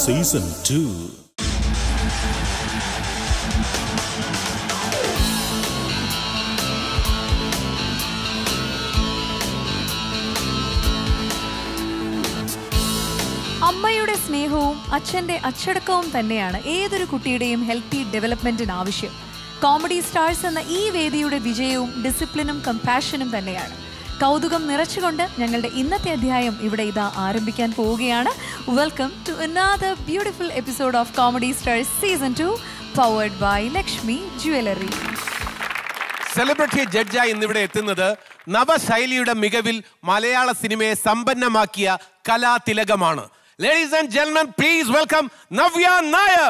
Season two അമ്മയുടെ സ്നേഹവും അച്ഛന്റെ അച്ചടക്കവും തന്നെയാണ് ഏതൊരു കുട്ടിയുടെയും ഹെൽത്തി ഡെവലപ്മെന്റിന് ആവശ്യം കോമഡി സ്റ്റാർസ് എന്ന ഈ വേദിയുടെ വിജയവും ഡിസിപ്ലിനും കമ്പാഷനും തന്നെയാണ് കൗതുകം നിറച്ചുകൊണ്ട് ഞങ്ങളുടെ ഇന്നത്തെ അധ്യായം ഇവിടെ ഇതാ ആരംഭിക്കാൻ പോവുകയാണ് welcome to another beautiful episode of comedy stars season two powered by Lakshmi jewellery celebrity ജഡ്ജായി ഇന്നിവിടെ എത്തുന്നത് നവശൈലിയുടെ മികവിൽ മലയാള സിനിമയെ സമ്പന്നമാക്കിയ കലാതിലകമാണ് ladies and gentlemen please welcome Navya Nair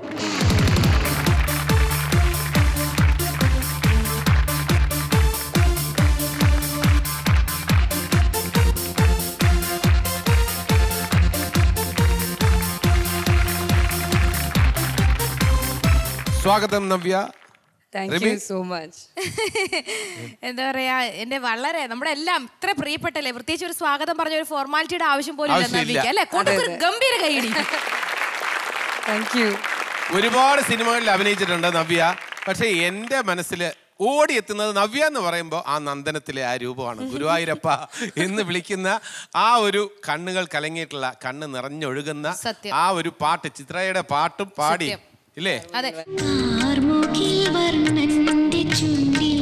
സ്വാഗതം Navya thank Rimi? You so much എന്താ പറയാ എന്റെ വളരെ നമ്മുടെ എല്ലാം ഇത്ര പ്രിയപ്പെട്ടല്ലേ പ്രത്യേകിച്ച് ഒരു സ്വാഗതം പറഞ്ഞ ഒരു ഫോർമാലിറ്റിയുടെ ആവശ്യം പോലും ഇല്ല ആവശ്യമില്ല. നവ്യക്ക്, അല്ലേ കൊടുക്കൊരു ഗംഭീര കൈയടി താങ്ക് യു ഒരുപാട് സിനിമകളിൽ അഭിനയിച്ചിട്ടുണ്ട് നവ്യ പക്ഷേ എൻ്റെ മനസ്സിൽ ഓടിയെത്തുന്നത് നവ്യ എന്ന് പറയുമ്പോൾ ആ നന്ദനത്തിലെ ആ രൂപമാണ് ഗുരുവായൂരപ്പ എന്ന് വിളിക്കുന്ന ആ ഒരു കണ്ണുകൾ കലങ്ങിയിട്ടുള്ള കണ്ണ് നിറഞ്ഞൊഴുകുന്ന സത്യം. ആ ഒരു പാട്ട് ചിത്രയുടെ പാട്ടും പാടി സത്യം. ഇല്ലേ അതെ കാർമുകിൽ വർണ്ണന്റെ ചുണ്ടിൽ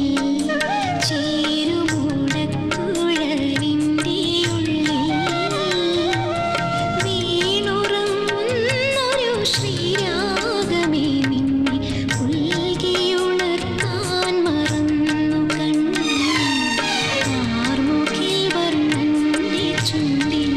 ചേരുമൂടക്കുഴലിന്റെ ഉള്ളിൽ വീണുറങ്ങുന്നൊരു ശ്രീരാഗമേ നിന്നെ പുൽകിയുണർത്താൻ മറന്നു കണ്ണു കാർമുകിൽ വർണ്ണന്റെ ചുണ്ടിൽ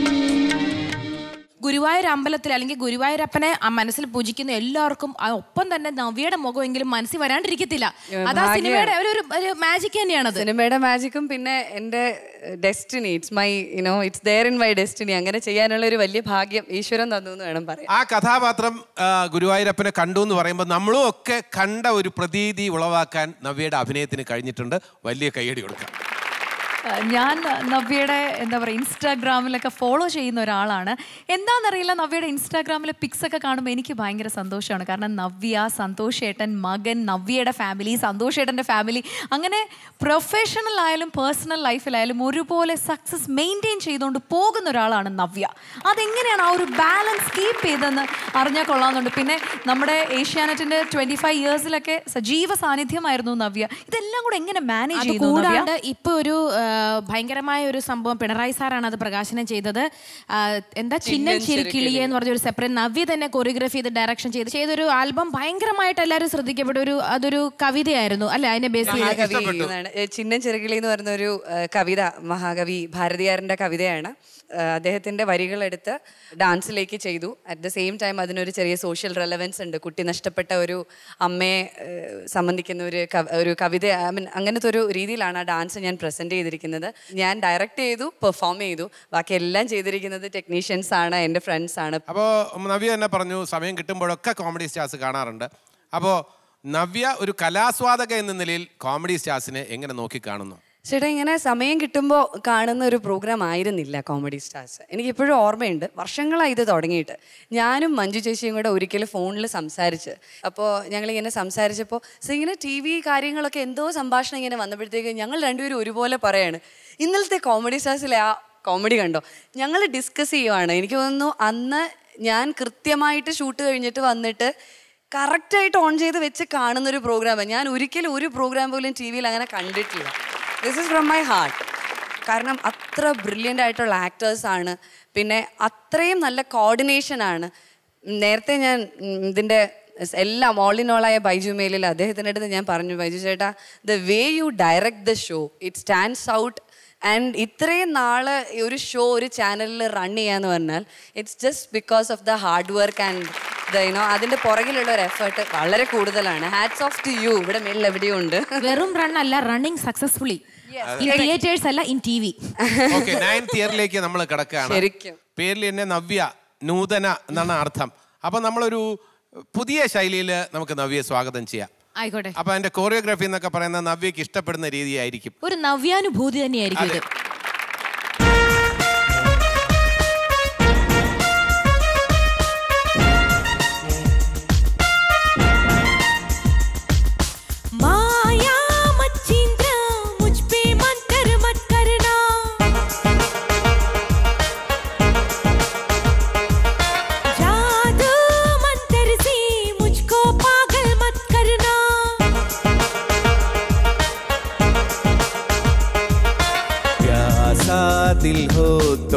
ഗുരുവായൂർ അമ്പലത്തിൽ അല്ലെങ്കിൽ ഗുരുവായൂരപ്പനെ ആ മനസ്സിൽ പൂജിക്കുന്ന എല്ലാവർക്കും ആ ഒപ്പം തന്നെ നവ്യയുടെ മുഖമെങ്കിലും മനസ്സിൽ വരാണ്ടിരിക്കത്തില്ല അതാ ഭാഗ്യം. സിനിമയുടെ ഒരു ഒരു- ഒരു മാജിക് തന്നെയാണത് സിനിമയുടെ മാജിക്കും പിന്നെ എൻ്റെ destiny it's my you know it's there in my destiny അങ്ങനെ ചെയ്യാനുള്ള ഒരു വലിയ ഭാഗ്യം ഈശ്വരൻ തന്നു എന്ന് വേണം പറയാം ആ കഥാപാത്രം ആ, ഗുരുവായൂരപ്പനെ കണ്ടു എന്ന് പറയുമ്പോൾ നമ്മളും ഒക്കെ കണ്ട ഒരു പ്രതീതി ഉളവാക്കാൻ നവ്യയുടെ അഭിനയത്തിന് കഴിഞ്ഞിട്ടുണ്ട് വലിയ കൈയടി കൊടുക്കാം ഏഹ് ഞാൻ നവ്യയുടെ എന്താ പറയുക ഇൻസ്റ്റാഗ്രാമിലൊക്കെ ഫോളോ ചെയ്യുന്ന ഒരാളാണ് എന്താണെന്നറിയില്ല നവ്യയുടെ ഇൻസ്റ്റാഗ്രാമിലെ പിക്സ് ഒക്കെ കാണുമ്പോൾ എനിക്ക് ഭയങ്കര സന്തോഷമാണ് കാരണം നവ്യ സന്തോഷ് ഏട്ടൻ മകൻ നവ്യയുടെ ഫാമിലി സന്തോഷ് ഏട്ടൻ്റെ ഫാമിലി അങ്ങനെ പ്രൊഫഷണൽ ആയാലും പേഴ്സണൽ ലൈഫിലായാലും ഒരുപോലെ സക്സസ് മെയിൻറ്റെയിൻ ചെയ്തുകൊണ്ട് പോകുന്ന ഒരാളാണ് നവ്യ അതെങ്ങനെയാണ് ആ ഒരു ബാലൻസ് കീപ്പ് ചെയ്തെന്ന് അറിഞ്ഞാൽ കൊള്ളാമെന്നുണ്ട് പിന്നെ നമ്മുടെ ഏഷ്യാനെറ്റിൻ്റെ ട്വൻറ്റി ഫൈവ് ഇയേഴ്സിലൊക്കെ സജീവ സാന്നിധ്യമായിരുന്നു നവ്യ ഇതെല്ലാം കൂടെ എങ്ങനെ മാനേജ് അത് ചെയ്യുന്നു നവ്യ കൂടാണ്ട് ഇപ്പൊ ഒരു ആ, ഭയങ്കരമായ ഒരു സംഭവം പിണറായി സാറാണ് അത് പ്രകാശനം ചെയ്തത് ആ, എന്താ ചിന്നൻ ചിരിക്കിളിയെ എന്ന് പറഞ്ഞ ഒരു സെപ്പറേറ്റ് നവ്യ തന്നെ കൊറിയോഗ്രഫി ചെയ്ത് ഡയറക്ഷൻ ചെയ്ത് ചെയ്തൊരു ആൽബം ഭയങ്കരമായിട്ട് എല്ലാവരും ശ്രദ്ധിക്കപ്പെട്ട ഒരു അതൊരു കവിതയായിരുന്നു അല്ലെ അതിനെ ബേസ് ചെയ്ത് മഹാകവി എന്നാണ് ഏ, ചിന്നൻ ചെറുകിളി എന്ന് പറയുന്ന ഒരു ഏ, കവിത മഹാകവി ഭാരതിയാറിന്റെ കവിതയാണ് ഏ, അദ്ദേഹത്തിന്റെ വരികളെടുത്ത് ഡാൻസിലേക്ക് ചെയ്തു അറ്റ് ദ സെയിം ടൈം അതിനൊരു ചെറിയ സോഷ്യൽ റെലവൻസ് ഉണ്ട് കുട്ടി നഷ്ടപ്പെട്ട ഒരു അമ്മയെ ഏ, സംബന്ധിക്കുന്ന ഒരു കവ- ഒരു കവിത ഐ മീൻ അങ്ങനത്തെ ഒരു രീതിയിലാണ് ആ ഡാൻസ് ഞാൻ പ്രസന്റ് ചെയ്തിരിക്കുന്നത് ഞാൻ ഡയറക്റ്റ് ചെയ്തു പെർഫോം ചെയ്തു ബാക്കി എല്ലാം ചെയ്തിരിക്കുന്നത് ടെക്നീഷ്യൻസ് ആണ് എൻ്റെ ഫ്രണ്ട്സ് ആണ് അപ്പോൾ നവ്യ തന്നെ പറഞ്ഞു സമയം കിട്ടുമ്പോഴൊക്കെ കോമഡി സ്റ്റാർസ് കാണാറുണ്ട് അപ്പോൾ നവ്യ ഒരു കലാസ്വാദക എന്ന നിലയിൽ കോമഡി സ്റ്റാർസിനെ എങ്ങനെ നോക്കി കാണുന്നു ചേട്ടാ ഇങ്ങനെ സമയം കിട്ടുമ്പോൾ കാണുന്ന ഒരു പ്രോഗ്രാം ആയിരുന്നില്ല കോമഡി സ്റ്റാർസ് എനിക്ക് ഇപ്പോഴും ഓർമ്മയുണ്ട് വർഷങ്ങളായി ഇത് തുടങ്ങിയിട്ട് ഞാനും മഞ്ജു ചേച്ചിയും കൂടെ ഒരിക്കലും ഫോണിൽ സംസാരിച്ച് അപ്പോൾ ഞങ്ങളിങ്ങനെ സംസാരിച്ചപ്പോൾ സോ ഇങ്ങനെ ടി വി കാര്യങ്ങളൊക്കെ എന്തോ സംഭാഷണം ഇങ്ങനെ വന്നപ്പോഴത്തേക്ക് ഞങ്ങൾ രണ്ടുപേരും ഒരുപോലെ പറയാണ് ഇന്നലത്തെ കോമഡി സ്റ്റാർസിലെ ആ കോമഡി കണ്ടോ ഞങ്ങൾ ഡിസ്കസ് ചെയ്യുവാണ് എനിക്ക് തോന്നുന്നു അന്ന് ഞാൻ കൃത്യമായിട്ട് ഷൂട്ട് കഴിഞ്ഞിട്ട് വന്നിട്ട് കറക്റ്റായിട്ട് ഓൺ ചെയ്ത് വെച്ച് കാണുന്ന ഒരു പ്രോഗ്രാമാണ് ഞാൻ ഒരിക്കലും ഒരു പ്രോഗ്രാം പോലും ടി വിയിൽ അങ്ങനെ കണ്ടിട്ടില്ല this is from my heart കാരണം അത്ര ബ്രില്യൻ്റ് ആയിട്ടുള്ള ആക്ടേഴ്സ് ആണ് പിന്നെ അത്രയും നല്ല കോർഡിനേഷൻ ആണ് നേരത്തെ ഞാൻ ഉം, ഇതിൻ്റെ സ് എല്ലാം ഓൾ ഇൻ ഓൾ ആയ ബൈജു മേലിൽ അദ്ദേഹത്തിൻ്റെ അടുത്ത് ഞാൻ പറഞ്ഞു ബൈജു ചേട്ടാ the way you direct the show it stands out and ഇത്രയും നാള് ഈ ഒരു ഷോ ഒരു ചാനലിൽ റൺ ചെയ്യാന്ന് പറഞ്ഞാൽ it's just because of the hard work and the you know അതിൻ്റെ പുറകിലുള്ള ഒരു എഫേർട്ട് വളരെ കൂടുതലാണ് ഹാറ്റ്സ് ഓഫ് ടു യു ഇവിടെ മേളിൽ എവിടെയും ഉണ്ട് വെറും റൺ അല്ല റണ്ണിങ് സക്സസ്ഫുള്ളി ഇൻ തിയേറ്റേഴ്സ് അല്ല in TV okay ninth ഇയറിലേക്ക് നമ്മൾ കിടക്കുകയാണ് ശരിക്കും. പേരിൽ തന്നെ നവ്യ നൂതന എന്നാണ് അർത്ഥം അപ്പൊ നമ്മളൊരു പുതിയ ശൈലിയിൽ നമുക്ക് നവ്യയെ സ്വാഗതം ചെയ്യാം ആയിക്കോട്ടെ അപ്പൊ അതിന്റെ കോറിയോഗ്രാഫി എന്നൊക്കെ പറയുന്നത് നവ്യക്ക് ഇഷ്ടപ്പെടുന്ന രീതിയായിരിക്കും ഒരു നവ്യാനുഭൂതി തന്നെയായിരിക്കും ഇത്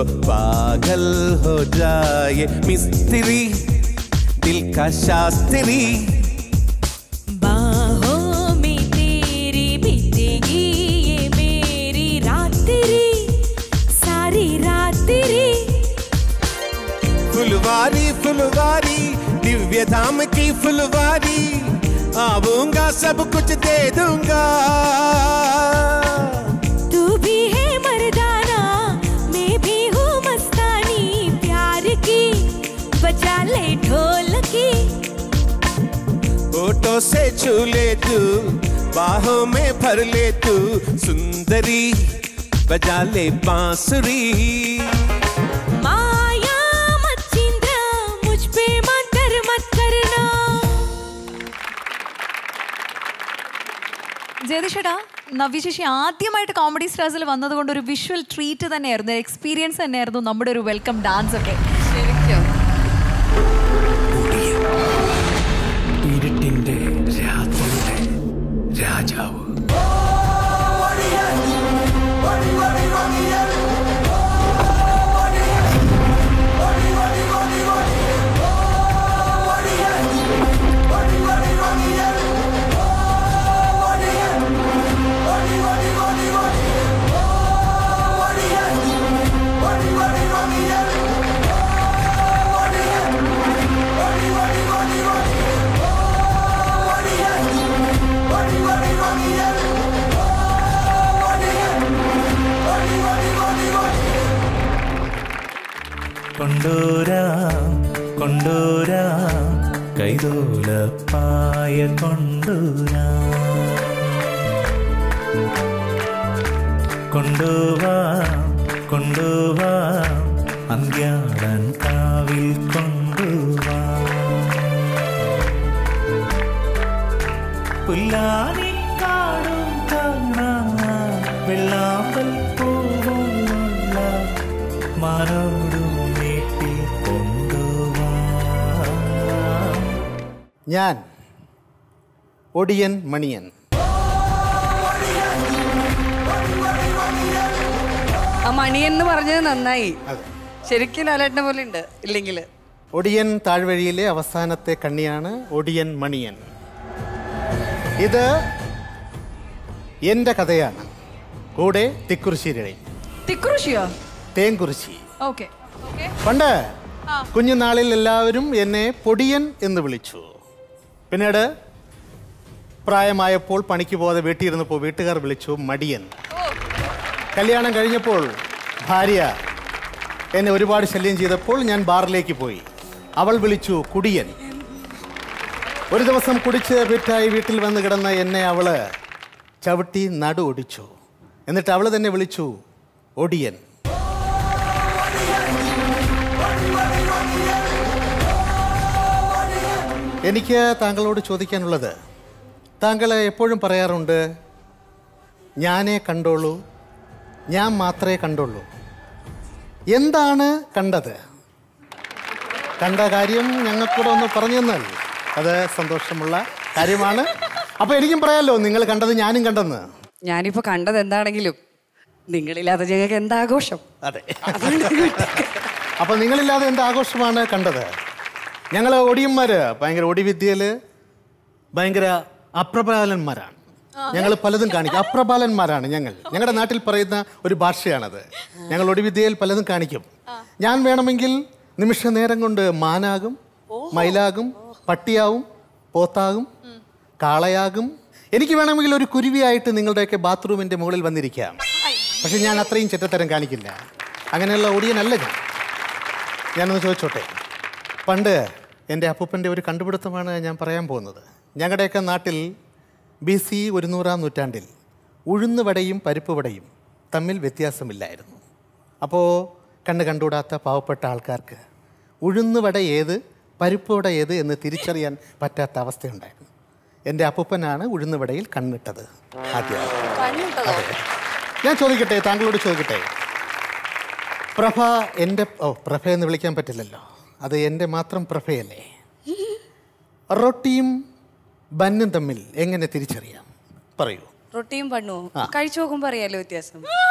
तो पागल हो जाए मिस्त्री दिल का शास्त्री बाहों में तेरी बीतेगी ये मेरी रात्रि सारी रात्रि फुलवारी फुलवारी दिव्य धाम की फुलवारी आऊंगा सब कुछ दे दूंगा तू भी है मर्दाना मैं भी हूँ मस्तानी प्यार की बजा ले ढोल की फोटो से छू ले तू बाहों में भर ले तू सुंदरी बजा ले बांसुरी माया मत चिंता मुझ पे मंतर मत करना ജയതിഷേട്ടാ നവ്യ ശശി ആദ്യമായിട്ട് കോമഡി സ്റ്റാർസിൽ വന്നതുകൊണ്ട് ഒരു വിഷ്വൽ ട്രീറ്റ് തന്നെയായിരുന്നു ഒരു എക്സ്പീരിയൻസ് തന്നെയായിരുന്നു നമ്മുടെ ഒരു വെൽക്കം ഡാൻസ് ഒക്കെ ശരിക്കും ഇരുട്ടിന്റെ രാത്രിയുടെ രാജാവ് കൊണ്ടോരാം കൊണ്ടോരാം കൈതോലപ്പായ കൊണ്ടോരാം കൊണ്ടുവാം കൊണ്ടുവാം അന്ത്യാളൻ കാവിൽ കൊണ്ടുവാം പുല്ലാനിക്കാടും കാണാം വെള്ളാമ്പൽ പൂവുള്ള മാറോടും വീട്ടിൽ കൊണ്ടുവാം ഞാൻ ഒടിയൻ മണിയൻ ആ മണിയൻ എന്ന് പറഞ്ഞത് നന്നായി ശരിക്കും ലാലേട്ടനെ പോലെ ഉണ്ട് ഇല്ലെങ്കിൽ ഒടിയൻ താഴ്വഴിയിലെ അവസാനത്തെ കണ്ണിയാണ് ഒടിയൻ മണിയൻ ഇത് എൻ്റെ കഥയാണ് കൂടെ തിക്കുറിശ്ശിയുടെ തിക്രൂഷിയോ തേങ്കുറിശി ഓക്കെ പണ്ട് കുഞ്ഞുനാളിൽ എല്ലാവരും എന്നെ പൊടിയൻ എന്ന് വിളിച്ചു പിന്നീട് പ്രായമായപ്പോൾ പണിക്ക് പോകാതെ വീട്ടിലിരുന്നപ്പോൾ വീട്ടുകാർ വിളിച്ചു മടിയൻ കല്യാണം കഴിഞ്ഞപ്പോൾ ഭാര്യ എന്നെ ഒരുപാട് ശല്യം ചെയ്തപ്പോൾ ഞാൻ ബാറിലേക്ക് പോയി അവൾ വിളിച്ചു കുടിയൻ ഒരു ദിവസം കുടിച്ച് വിറ്റായി വീട്ടിൽ വന്ന് കിടന്ന എന്നെ അവള് ചവിട്ടി നടു ഒടിച്ചു എന്നിട്ട് അവള് തന്നെ വിളിച്ചു ഒടിയൻ എനിക്ക് താങ്കളോട് ചോദിക്കാനുള്ളത് താങ്കൾ എപ്പോഴും പറയാറുണ്ട് ഞാനേ കണ്ടോളൂ ഞാൻ മാത്രമേ കണ്ടുള്ളൂ എന്താണ് കണ്ടത് കണ്ട കാര്യം ഞങ്ങൾക്കൂടെ ഒന്ന് പറഞ്ഞു തന്നാൽ അത് സന്തോഷമുള്ള കാര്യമാണ് അപ്പോൾ എനിക്കും പറയാമല്ലോ നിങ്ങൾ കണ്ടത് ഞാനും കണ്ടെന്ന് ഞാനിപ്പോ കണ്ടത് എന്താണെങ്കിലും നിങ്ങളില്ലാതെ ഞങ്ങൾക്ക് എന്താഘോഷം അതെ അപ്പോൾ നിങ്ങളില്ലാതെ എന്ത് ആഘോഷമാണ് കണ്ടത് ഞങ്ങൾ ഒടിയന്മാർ ഭയങ്കര ഒടിവിദ്യയിൽ ഭയങ്കര അപ്രബാലന്മാരാണ് ഞങ്ങൾ പലതും കാണിക്കും അപ്രബാലന്മാരാണ് ഞങ്ങൾ ഞങ്ങളുടെ നാട്ടിൽ പറയുന്ന ഒരു ഭാഷയാണത് ഞങ്ങൾ ഒടിവിദ്യയിൽ പലതും കാണിക്കും ഞാൻ വേണമെങ്കിൽ നിമിഷ നേരം കൊണ്ട് മാനാകും മയിലാകും പട്ടിയാവും പോത്താകും കാളയാകും എനിക്ക് വേണമെങ്കിൽ ഒരു കുരുവിയായിട്ട് നിങ്ങളുടെയൊക്കെ ബാത്റൂമിൻ്റെ മുകളിൽ വന്നിരിക്കാം പക്ഷെ ഞാൻ അത്രയും ചെറ്റത്തരം കാണിക്കില്ല അങ്ങനെയുള്ള ഒടിയനല്ല ഞാൻ ഞാനൊന്ന് ചോദിച്ചോട്ടെ പണ്ട് എൻ്റെ അപ്പൂപ്പൻ്റെ ഒരു കണ്ടുപിടുത്തമാണ് ഞാൻ പറയാൻ പോകുന്നത് ഞങ്ങളുടെയൊക്കെ നാട്ടിൽ ബി സി ഒരുന്നൂറാം നൂറ്റാണ്ടിൽ ഉഴുന്നുവടയും പരിപ്പുവടയും തമ്മിൽ വ്യത്യാസമില്ലായിരുന്നു അപ്പോൾ കണ്ണ് കണ്ടുകൂടാത്ത പാവപ്പെട്ട ആൾക്കാർക്ക് ഉഴുന്നുവട ഏത് പരിപ്പുവട ഏത് എന്ന് തിരിച്ചറിയാൻ പറ്റാത്ത അവസ്ഥയുണ്ടായിരുന്നു എൻ്റെ അപ്പൂപ്പനാണ് ഉഴുന്നുവടയിൽ കണ്ണിട്ടത് ആദ്യം അതെ ഞാൻ ചോദിക്കട്ടെ താങ്കളോട് ചോദിക്കട്ടെ പ്രഭ എൻ്റെ ഓ പ്രഭ എന്ന് വിളിക്കാൻ പറ്റില്ലല്ലോ അത് എൻ്റെ മാത്രം പ്രഭയല്ലേ റൊട്ടിയും ബന്നും തമ്മിൽ എങ്ങനെ തിരിച്ചറിയാം പറയൂ റൊട്ടിയും പണ്ണുവോ കഴിച്ചു നോക്കുമ്പോ അറിയാലോ വ്യത്യാസം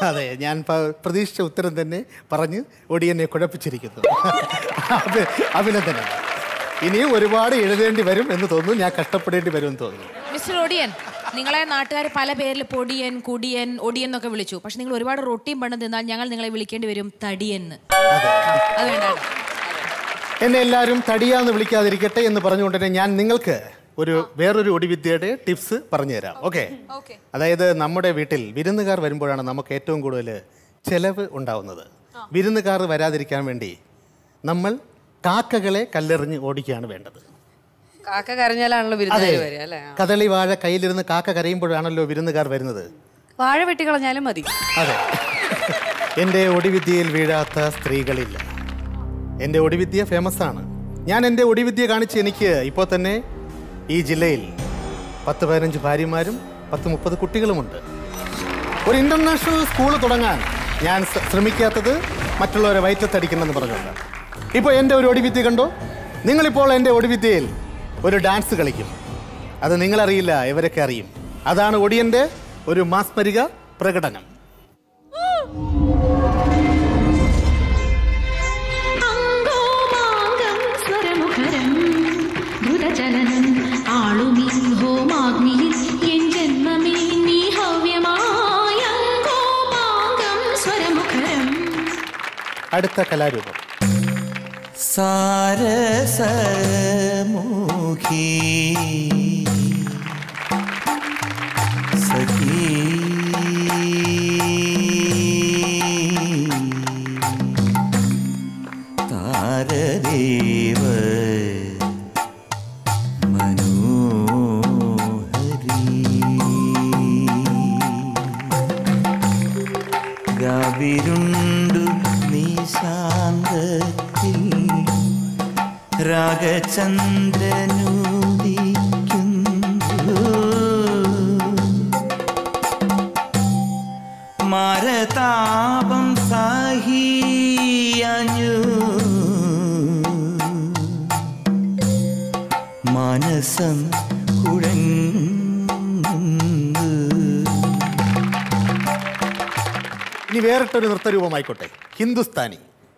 അതെ ഞാൻ പ- പ്രതീക്ഷിച്ച ഉത്തരം തന്നെ പറഞ്ഞ് ഒടിയനെ കുഴപ്പിച്ചിരിക്കുന്നു അഭി- അഭിനന്ദനം ഇനിയും ഒരുപാട് എഴുതേണ്ടി വരും എന്ന് തോന്നുന്നു ഞാൻ കഷ്ടപ്പെടേണ്ടി വരുമെന്ന് തോന്നുന്നു മിസ്റ്റർ ഒടിയൻ നിങ്ങളെ നാട്ടുകാർ പല പേരിൽ പൊടിയൻ കുടിയൻ ഒടിയൻ എന്നൊക്കെ വിളിച്ചു പക്ഷെ നിങ്ങൾ ഒരുപാട് റൊട്ടിയും പണം തിന്നാൽ ഞങ്ങൾ നിങ്ങളെ വിളിക്കേണ്ടി വരും തടിയെന്ന് അത് വേണ്ട എന്നെ എല്ലാവരും തടിയാന്ന് വിളിക്കാതിരിക്കട്ടെ എന്ന് പറഞ്ഞുകൊണ്ട് തന്നെ ഞാൻ നിങ്ങൾക്ക് ഒരു വേറൊരു ഒടിവിദ്യയുടെ ടിപ്സ് പറഞ്ഞു തരാം ഓക്കെ അതായത് നമ്മുടെ വീട്ടിൽ വിരുന്നുകാർ വരുമ്പോഴാണ് നമുക്ക് ഏറ്റവും കൂടുതൽ ചെലവ് ഉണ്ടാവുന്നത് വിരുന്നുകാർ വരാതിരിക്കാൻ വേണ്ടി നമ്മൾ കാക്കകളെ കല്ലെറിഞ്ഞ് ഓടിക്കുകയാണ് വേണ്ടത് കാക്ക കരഞ്ഞാലാണല്ലോ അതെ വിരുന്നുകാർ വരിക അല്ലേ കദളി വാഴ കയ്യിലിരുന്ന് കാക്ക കരയുമ്പോഴാണല്ലോ വിരുന്നുകാർ വരുന്നത് വാഴ വെട്ടിക്കളഞ്ഞാലും മതി അതെ എൻ്റെ ഒടിവിദ്യയിൽ വീഴാത്ത സ്ത്രീകളില്ല എൻ്റെ ഒടിവിദ്യ ഫേമസ് ആണ് ഞാൻ എൻ്റെ ഒടിവിദ്യ കാണിച്ച് എനിക്ക് ഇപ്പോൾ തന്നെ ഈ ജില്ലയിൽ പത്ത് പതിനഞ്ച് ഭാര്യമാരും പത്ത് മുപ്പത് കുട്ടികളുമുണ്ട് ഒരു ഇൻ്റർനാഷണൽ സ്കൂൾ തുടങ്ങാൻ ഞാൻ ശ്ര- ശ്രമിക്കാത്തത് മറ്റുള്ളവരെ വയറ്റത്തടിക്കണമെന്ന് പറഞ്ഞുകൊണ്ട് ഇപ്പോൾ എൻ്റെ ഒരു ഒടിവിദ്യ കണ്ടോ നിങ്ങളിപ്പോൾ എൻ്റെ ഒടിവിദ്യയിൽ ഒരു ഡാൻസ് കളിക്കും അത് നിങ്ങളറിയില്ല ഇവരൊക്കെ അറിയും അതാണ് ഒടിയൻ്റെ ഒരു മാസ്മരിക പ്രകടനം അംഗോമാംഗം സ്വരമുഖരം ദ്രുതചലനം ആളുമീ ഹോമാഗ്നിയിൽ എൻ ജന്മമേ നീ ഹവ്യമായ അംഗോമാംഗം സ്വരമുഖരം അടുത്ത കലാരൂപം സാരസമുഖി സഖി താരദേവ മനോഹരി ഗവിരുണ്ടു നിശാന്തത്തിൽ രാഗചന്ദ്രനുദിക്കുന്നു മരതാപം സാഹിയഞ്ഞു മനസം കുഴങ്ങുന്നു ഇനി വേറിട്ടൊരു നൃത്തരൂപമായിക്കോട്ടെ ഹിന്ദുസ്ഥാനി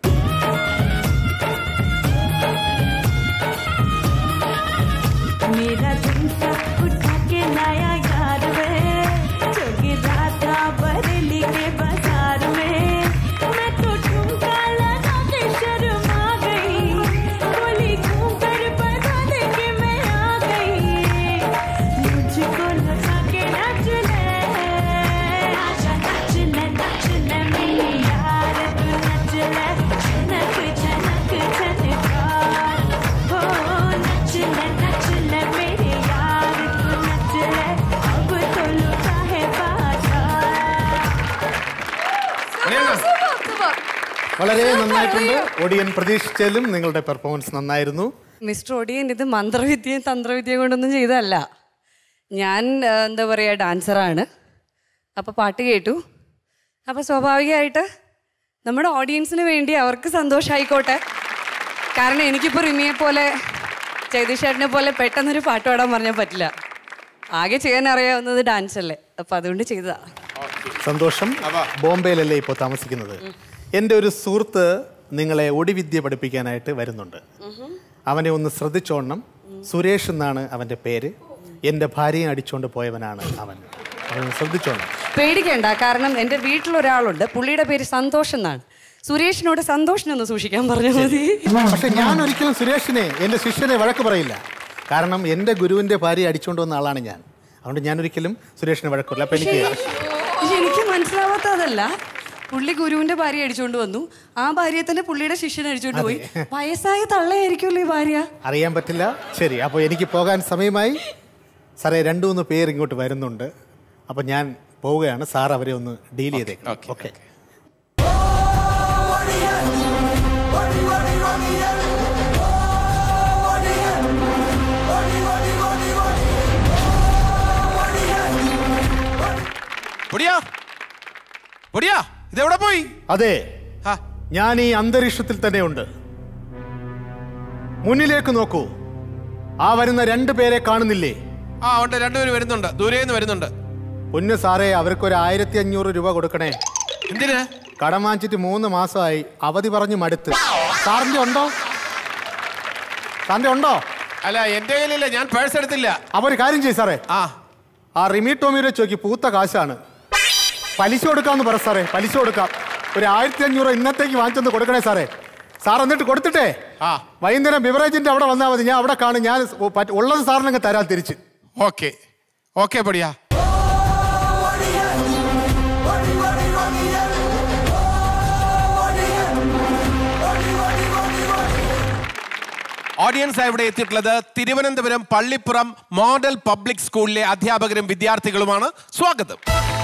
मेरा दिल सा उठा के लाया यार वे जो गिरा था बरेली के बाजार में मैं तो ठुमका लगा के शर्मा गई बोली घूम कर बता दे कि मैं आ गई मुझको लगा के नाच ले आजा नाच ले नाच ले मेरी यार तू नाच ले छनक छनक छनकार हो नच ले नच ले मेरे यार तू नच ले अब तो लुटा है बाजार വളരെ നന്നായിട്ടുണ്ട് ഒടിയൻ പ്രതീക്ഷിച്ചാലും നിങ്ങളുടെ പെർഫോമൻസ് നന്നായിരുന്നു മിസ്റ്റർ ഒടിയൻ ഇത് മന്ത്രവിദ്യയും തന്ത്രവിദ്യയും കൊണ്ടൊന്നും ചെയ്തതല്ല ഞാൻ ആ, എന്താ പറയുക ഡാൻസറാണ് അപ്പോൾ പാട്ട് കേട്ടു അപ്പോൾ സ്വാഭാവികമായിട്ട് നമ്മുടെ ഓഡിയൻസിന് വേണ്ടി അവർക്ക് സന്തോഷമായിക്കോട്ടെ കാരണം എനിക്കിപ്പോൾ റിമിയെ പോലെ ജഗദീഷേട്ടനെ പോലെ പെട്ടെന്നൊരു പാട്ട് പാടാൻ പറഞ്ഞാൽ പറ്റില്ല ആകെ ചെയ്യാൻ അറിയാവുന്നത് ഡാൻസ് അല്ലേ അപ്പോൾ അതുകൊണ്ട് ചെയ്തതാ സന്തോഷം ബോംബെയിലല്ലേ ഇപ്പോൾ താമസിക്കുന്നത് എൻ്റെ ഒരു സുഹൃത്ത് നിങ്ങളെ ഒടിവിദ്യ പഠിപ്പിക്കാനായിട്ട് വരുന്നുണ്ട് അവനെ ഒന്ന് ശ്രദ്ധിച്ചോണം സുരേഷ് എന്നാണ് അവൻ്റെ പേര് എൻ്റെ ഭാര്യയെ അടിച്ചുകൊണ്ട് പോയവനാണ് അവൻ അവൻ ശ്രദ്ധിച്ചോണം പേടിക്കണ്ട കാരണം എൻ്റെ വീട്ടിലൊരാളുണ്ട് പുള്ളിയുടെ പേര് സന്തോഷ് എന്നാണ് സുരേഷിനോട് സന്തോഷിനൊന്ന് സൂക്ഷിക്കാൻ പറഞ്ഞാൽ മതി പക്ഷെ ഞാൻ ഒരിക്കലും സുരേഷിനെ എൻ്റെ ശിഷ്യനെ വഴക്ക് പറയില്ല കാരണം എൻ്റെ ഗുരുവിൻ്റെ ഭാര്യ അടിച്ചുകൊണ്ട് വന്ന ആളാണ് ഞാൻ അതുകൊണ്ട് ഞാൻ ഒരിക്കലും സുരേഷിനെ വഴക്കില്ല അപ്പം എനിക്ക് പക്ഷെ എനിക്ക് മനസ്സിലാവാത്തതല്ല പുള്ളി ഗുരുവിന്റെ ഭാര്യ അടിച്ചുകൊണ്ട് വന്നു ആ ഭാര്യയെ തന്നെ പുള്ളിയുടെ ശിഷ്യൻ അടിച്ചുകൊണ്ട് പോയി വയസ്സായ തള്ളയായിരിക്കുമല്ലോ ഈ ഭാര്യ അറിയാൻ പറ്റില്ല ശരി അപ്പോൾ എനിക്ക് പോകാൻ സമയമായി സാറേ രണ്ടു മൂന്ന് പേര് ഇങ്ങോട്ട് വരുന്നുണ്ട് അപ്പം ഞാൻ പോവുകയാണ് സാർ അവരെ ഒന്ന് ഡീൽ ചെയ്തേക്കണം ഓക്കെ പൊടിയാ പൊടിയാ ഇതെവിടെ പോയി അതെ ആ, ഞാൻ ഈ അന്തരീക്ഷത്തിൽ തന്നെ ഉണ്ട് മുന്നിലേക്ക് നോക്കൂ ആ വരുന്ന രണ്ടു പേരെ കാണുന്നില്ലേ ആ ഉണ്ട് രണ്ടുപേര് വരുന്നുണ്ട് ദൂരെ നിന്ന് വരുന്നുണ്ട് പൊന്നു സാറേ അവർക്ക് ഒരു ആയിരത്തി അഞ്ഞൂറ് രൂപ കൊടുക്കണേ എന്തിന് കടം വാങ്ങിച്ചിട്ട് മൂന്ന് മാസമായി അവധി പറഞ്ഞ് മടുത്ത് സാറിന്റെ ഉണ്ടോ സാറിന്റെ ഉണ്ടോ അല്ല എന്റെ കയ്യിലില്ല ഞാൻ പേഴ്സ് എടുത്തില്ല അപ്പൊ ഒരു കാര്യം ചെയ്യ് സാറേ ആ ആ റിമി ടോമിയുടെ ചോക്കി പൂത്ത കാശാണ് പലിശ കൊടുക്കാന്ന് പറ സാറേ പലിശ കൊടുക്കാം ഒരു ആയിരത്തി അഞ്ഞൂറ് ഇന്നത്തേക്ക് വാങ്ങിച്ചൊന്ന് കൊടുക്കണേ സാറേ സാർ എന്നിട്ട് കൊടുത്തിട്ടേ ആ. വൈകുന്നേരം ബിവറേജിന്റെ അവിടെ വന്നാൽ മതി ഞാൻ അവിടെ കാണും ഞാൻ പറ്റ- ഉള്ളത് സാറിനങ്ങ് തരാം തിരിച്ച് ഓക്കെ ഓക്കെ പടിയാ ഓഡിയൻസ് ഇവിടെ എത്തിയിട്ടുള്ളത് തിരുവനന്തപുരം പള്ളിപ്പുറം മോഡൽ പബ്ലിക് സ്കൂളിലെ അധ്യാപകരും വിദ്യാർത്ഥികളുമാണ് സ്വാഗതം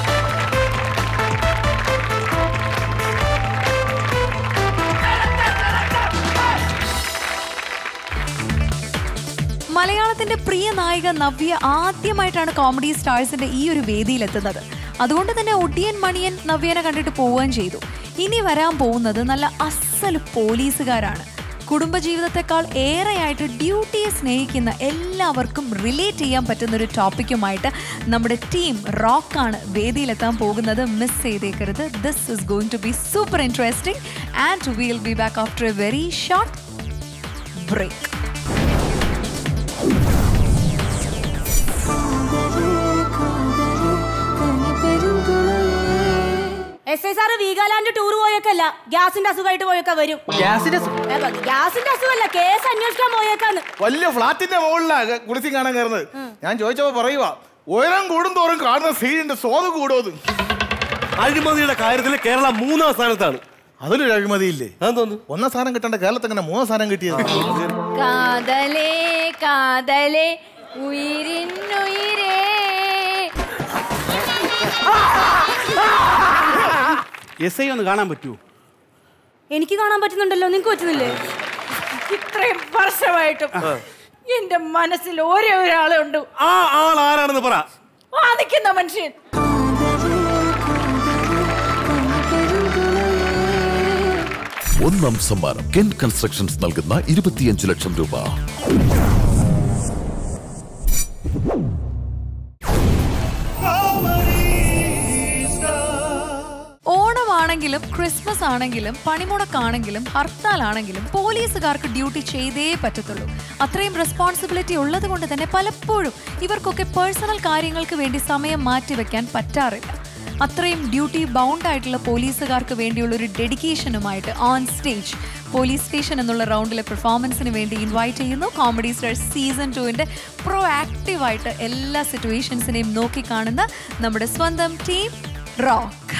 മലയാളത്തിന്റെ പ്രിയ നായിക നവ്യ ആദ്യമായിട്ടാണ് കോമഡി സ്റ്റാർസിന്റെ ഈ ഒരു വേദിയിലെത്തുന്നത് അതുകൊണ്ട് തന്നെ ഒടിയൻ മണിയൻ നവ്യനെ കണ്ടിട്ട് പോവുകയും ചെയ്തു ഇനി വരാൻ പോകുന്നത് നല്ല അസൽ പോലീസുകാരാണ് കുടുംബജീവിതത്തെക്കാൾ ഏറെയായിട്ട് ഡ്യൂട്ടിയെ സ്നേഹിക്കുന്ന എല്ലാവർക്കും റിലേറ്റ് ചെയ്യാൻ പറ്റുന്ന ഒരു ടോപ്പിക്കുമായിട്ട് നമ്മുടെ ടീം റോക്കാണ് വേദിയിലെത്താൻ പോകുന്നത് മിസ് ചെയ്തേക്കരുത് this is going to be super interesting and will be back after a very short break S I sir Veegaland tour പോയേക്കല്ല ഗ്യാസിന്റെ അസുഖമായിട്ട് പോയേക്കാ വരും ഗ്യാസിന്റെ ഏ, ബ- ഗ്യാസിന്റെ അസുഖമല്ല കേസ് അന്വേഷിക്കാൻ പോയേക്കാന്ന് വലിയ ഫ്ലാറ്റിന്റെ മുകളിലാ കുളിസി കാണാൻ കയറുന്നത് ഞാൻ ചോദിച്ചപ്പോ പറയുക ഉയരം കൂടുന്തോറും കാണുന്ന സീനിന്റെ സ്വാദ് കൂടുമെന്ന് അഴിമതിയുടെ കാര്യത്തിൽ കേരളം മൂന്നാം സ്ഥാനത്താണ് അതിലൊരു അഴിമതിയില്ലേ അതെന്തോന്നു ഒന്നാം സ്ഥാനം കിട്ടേണ്ട കേരളത്തിൽ അങ്ങനെ മൂന്നാം സ്ഥാനം കിട്ടിയത് കാതലേ കാതലേ ഉയിരിന്നുയിരേ എസ് ഐ ഒന്ന് കാണാൻ പറ്റുമോ എനിക്ക് കാണാൻ പറ്റുന്നുണ്ടല്ലോ നിങ്ങൾക്ക് പറ്റുന്നില്ലേ ഇത്രയും വർഷമായിട്ടും എന്റെ മനസ്സിൽ ഒരേ ഒരാളെ ഉണ്ട് ആ ആൾ ആരാണെന്ന് പറ ആ നിൽക്കുന്ന മനുഷ്യൻ ഒന്നാം സമ്മാനം കെൻ കൺസ്ട്രക്ഷൻസ് നൽകുന്ന ഇരുപത്തിയഞ്ച് ലക്ഷം രൂപ ഓണമാണെങ്കിലും ക്രിസ്മസ് ആണെങ്കിലും പണിമുടക്കാണെങ്കിലും ഹർത്താലാണെങ്കിലും പോലീസുകാർക്ക് ഡ്യൂട്ടി ചെയ്തേ പറ്റത്തുള്ളൂ അത്രയും റെസ്പോൺസിബിലിറ്റി ഉള്ളത് കൊണ്ട് തന്നെ പലപ്പോഴും ഇവർക്കൊക്കെ പേഴ്സണൽ കാര്യങ്ങൾക്ക് വേണ്ടി സമയം മാറ്റിവെക്കാൻ പറ്റാറില്ല അത്രയും ഡ്യൂട്ടി ബൗണ്ട് ആയിട്ടുള്ള പോലീസുകാർക്ക് വേണ്ടിയുള്ള ഒരു ഡെഡിക്കേഷനുമായിട്ട് ഓൺ സ്റ്റേജ് പോലീസ് സ്റ്റേഷൻ എന്നുള്ള റൗണ്ടിലെ പെർഫോമൻസിന് വേണ്ടി ഇൻവൈറ്റ് ചെയ്യുന്നു കോമഡി സ്റ്റാർ സീസൺ ടുവിൻ്റെ പ്രോ ആക്റ്റീവായിട്ട് എല്ലാ സിറ്റുവേഷൻസിനെയും നോക്കിക്കാണുന്ന നമ്മുടെ സ്വന്തം ടീം റോക്ക്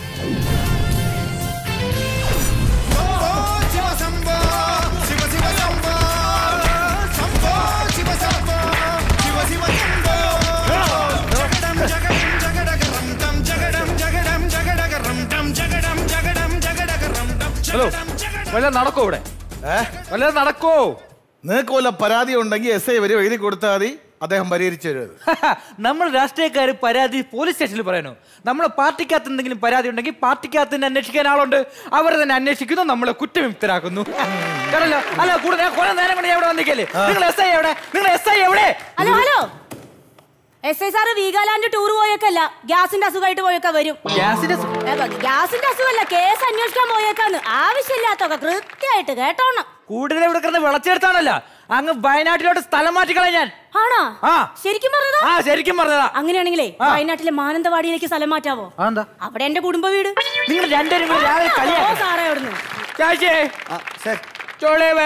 ഹലോ വല്ല നടക്കോ ഇവിടെ വല്ല നടക്കോ നിങ്ങൾക്ക് വല്ല പരാതി ഉണ്ടെങ്കിൽ എസ് ഐ വരെ എഴുതി കൊടുത്താൽ മതി അദ്ദേഹം പരിഹരിച്ചു തരും നമ്മൾ രാഷ്ട്രീയക്കാർ പരാതി പോലീസ് സ്റ്റേഷനിൽ പറയണു നമ്മുടെ പാർട്ടിക്കകത്ത് എന്തെങ്കിലും പരാതി ഉണ്ടെങ്കിൽ പാർട്ടിക്കകത്ത് തന്നെ അന്വേഷിക്കാൻ ആളുണ്ട് അവർ തന്നെ അന്വേഷിക്കുന്നു നമ്മളെ കുറ്റവിമുക്തരാക്കുന്നു കേട്ടല്ലോ അല്ല കൂടുതൽ കുറെ നേരം കൊണ്ട് ഞാൻ ഇവിടെ വന്നിക്കല്ലേ നിങ്ങൾ എസ് ഐ എവിടെ നിങ്ങൾ എസ് ഐ എവിടെ hello hello S I sir Veegaland tour പോയേക്കല്ല ഗ്യാസിന്റെ അസുഖമായിട്ട് പോയേക്കാ വരും ഗ്യാസിന്റെ ഏ, ബ- ഗ്യാസിന്റെ അസുഖമല്ല കേസ് അന്വേഷിക്കാൻ പോയേക്കാന്ന് ആവശ്യമില്ലാത്തൊക്കെ കൃത്യമായിട്ട് കേട്ടോണം കൂടുതൽ ഇവിടെ കിടന്ന് വിളച്ചെടുത്താണല്ലോ അങ്ങ് വയനാട്ടിലോട്ട് സ്ഥലം മാറ്റിക്കളെ ഞാൻ ആണോ ആ ശരിക്കും പറഞ്ഞതാ ആ ശരിക്കും പറഞ്ഞതാ അങ്ങനെയാണെങ്കിലേ ആ. വയനാട്ടിലെ മാനന്തവാടിയിലേക്ക് സ്ഥലം മാറ്റാവോ അതെന്താ അവിടെ എന്റെ കുടുംബ വീട് നിങ്ങൾ രണ്ടുപേരും കൂടി രാവിലെ ഓ കളിയാ സാറേ അവിടുന്ന് ചാച്ചേ ചോളേവ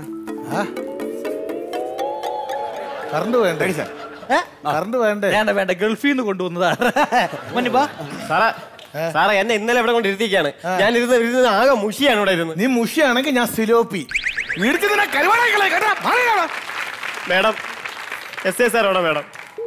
കറണ്ട് വേണ്ടേ കറണ്ട് വേണ്ടേ വേണ്ട വേണ്ട ഗൾഫിൽ നിന്ന് കൊണ്ടുവന്നതാ മന്നിപ്പാ സാറേ സാറേ എന്നെ ഇന്നലെ ഇവിടെ കൊണ്ട് ഇരുത്തിക്കാണ് ഞാൻ ഇരുന്ന് ഇരുന്ന് ആകെ മുഷിയാണ് ഇവിടെ ഇരുന്ന് നീ മുഷിയാണെങ്കിൽ ഞാൻ സിലോപ്പി വീടിച്ച് നിന്നെ കരുവാടാക്കളെ കേട്ടാ മാറിയാളാ. മേഡം എസ് ഐ സാർ എവിടെ മേഡം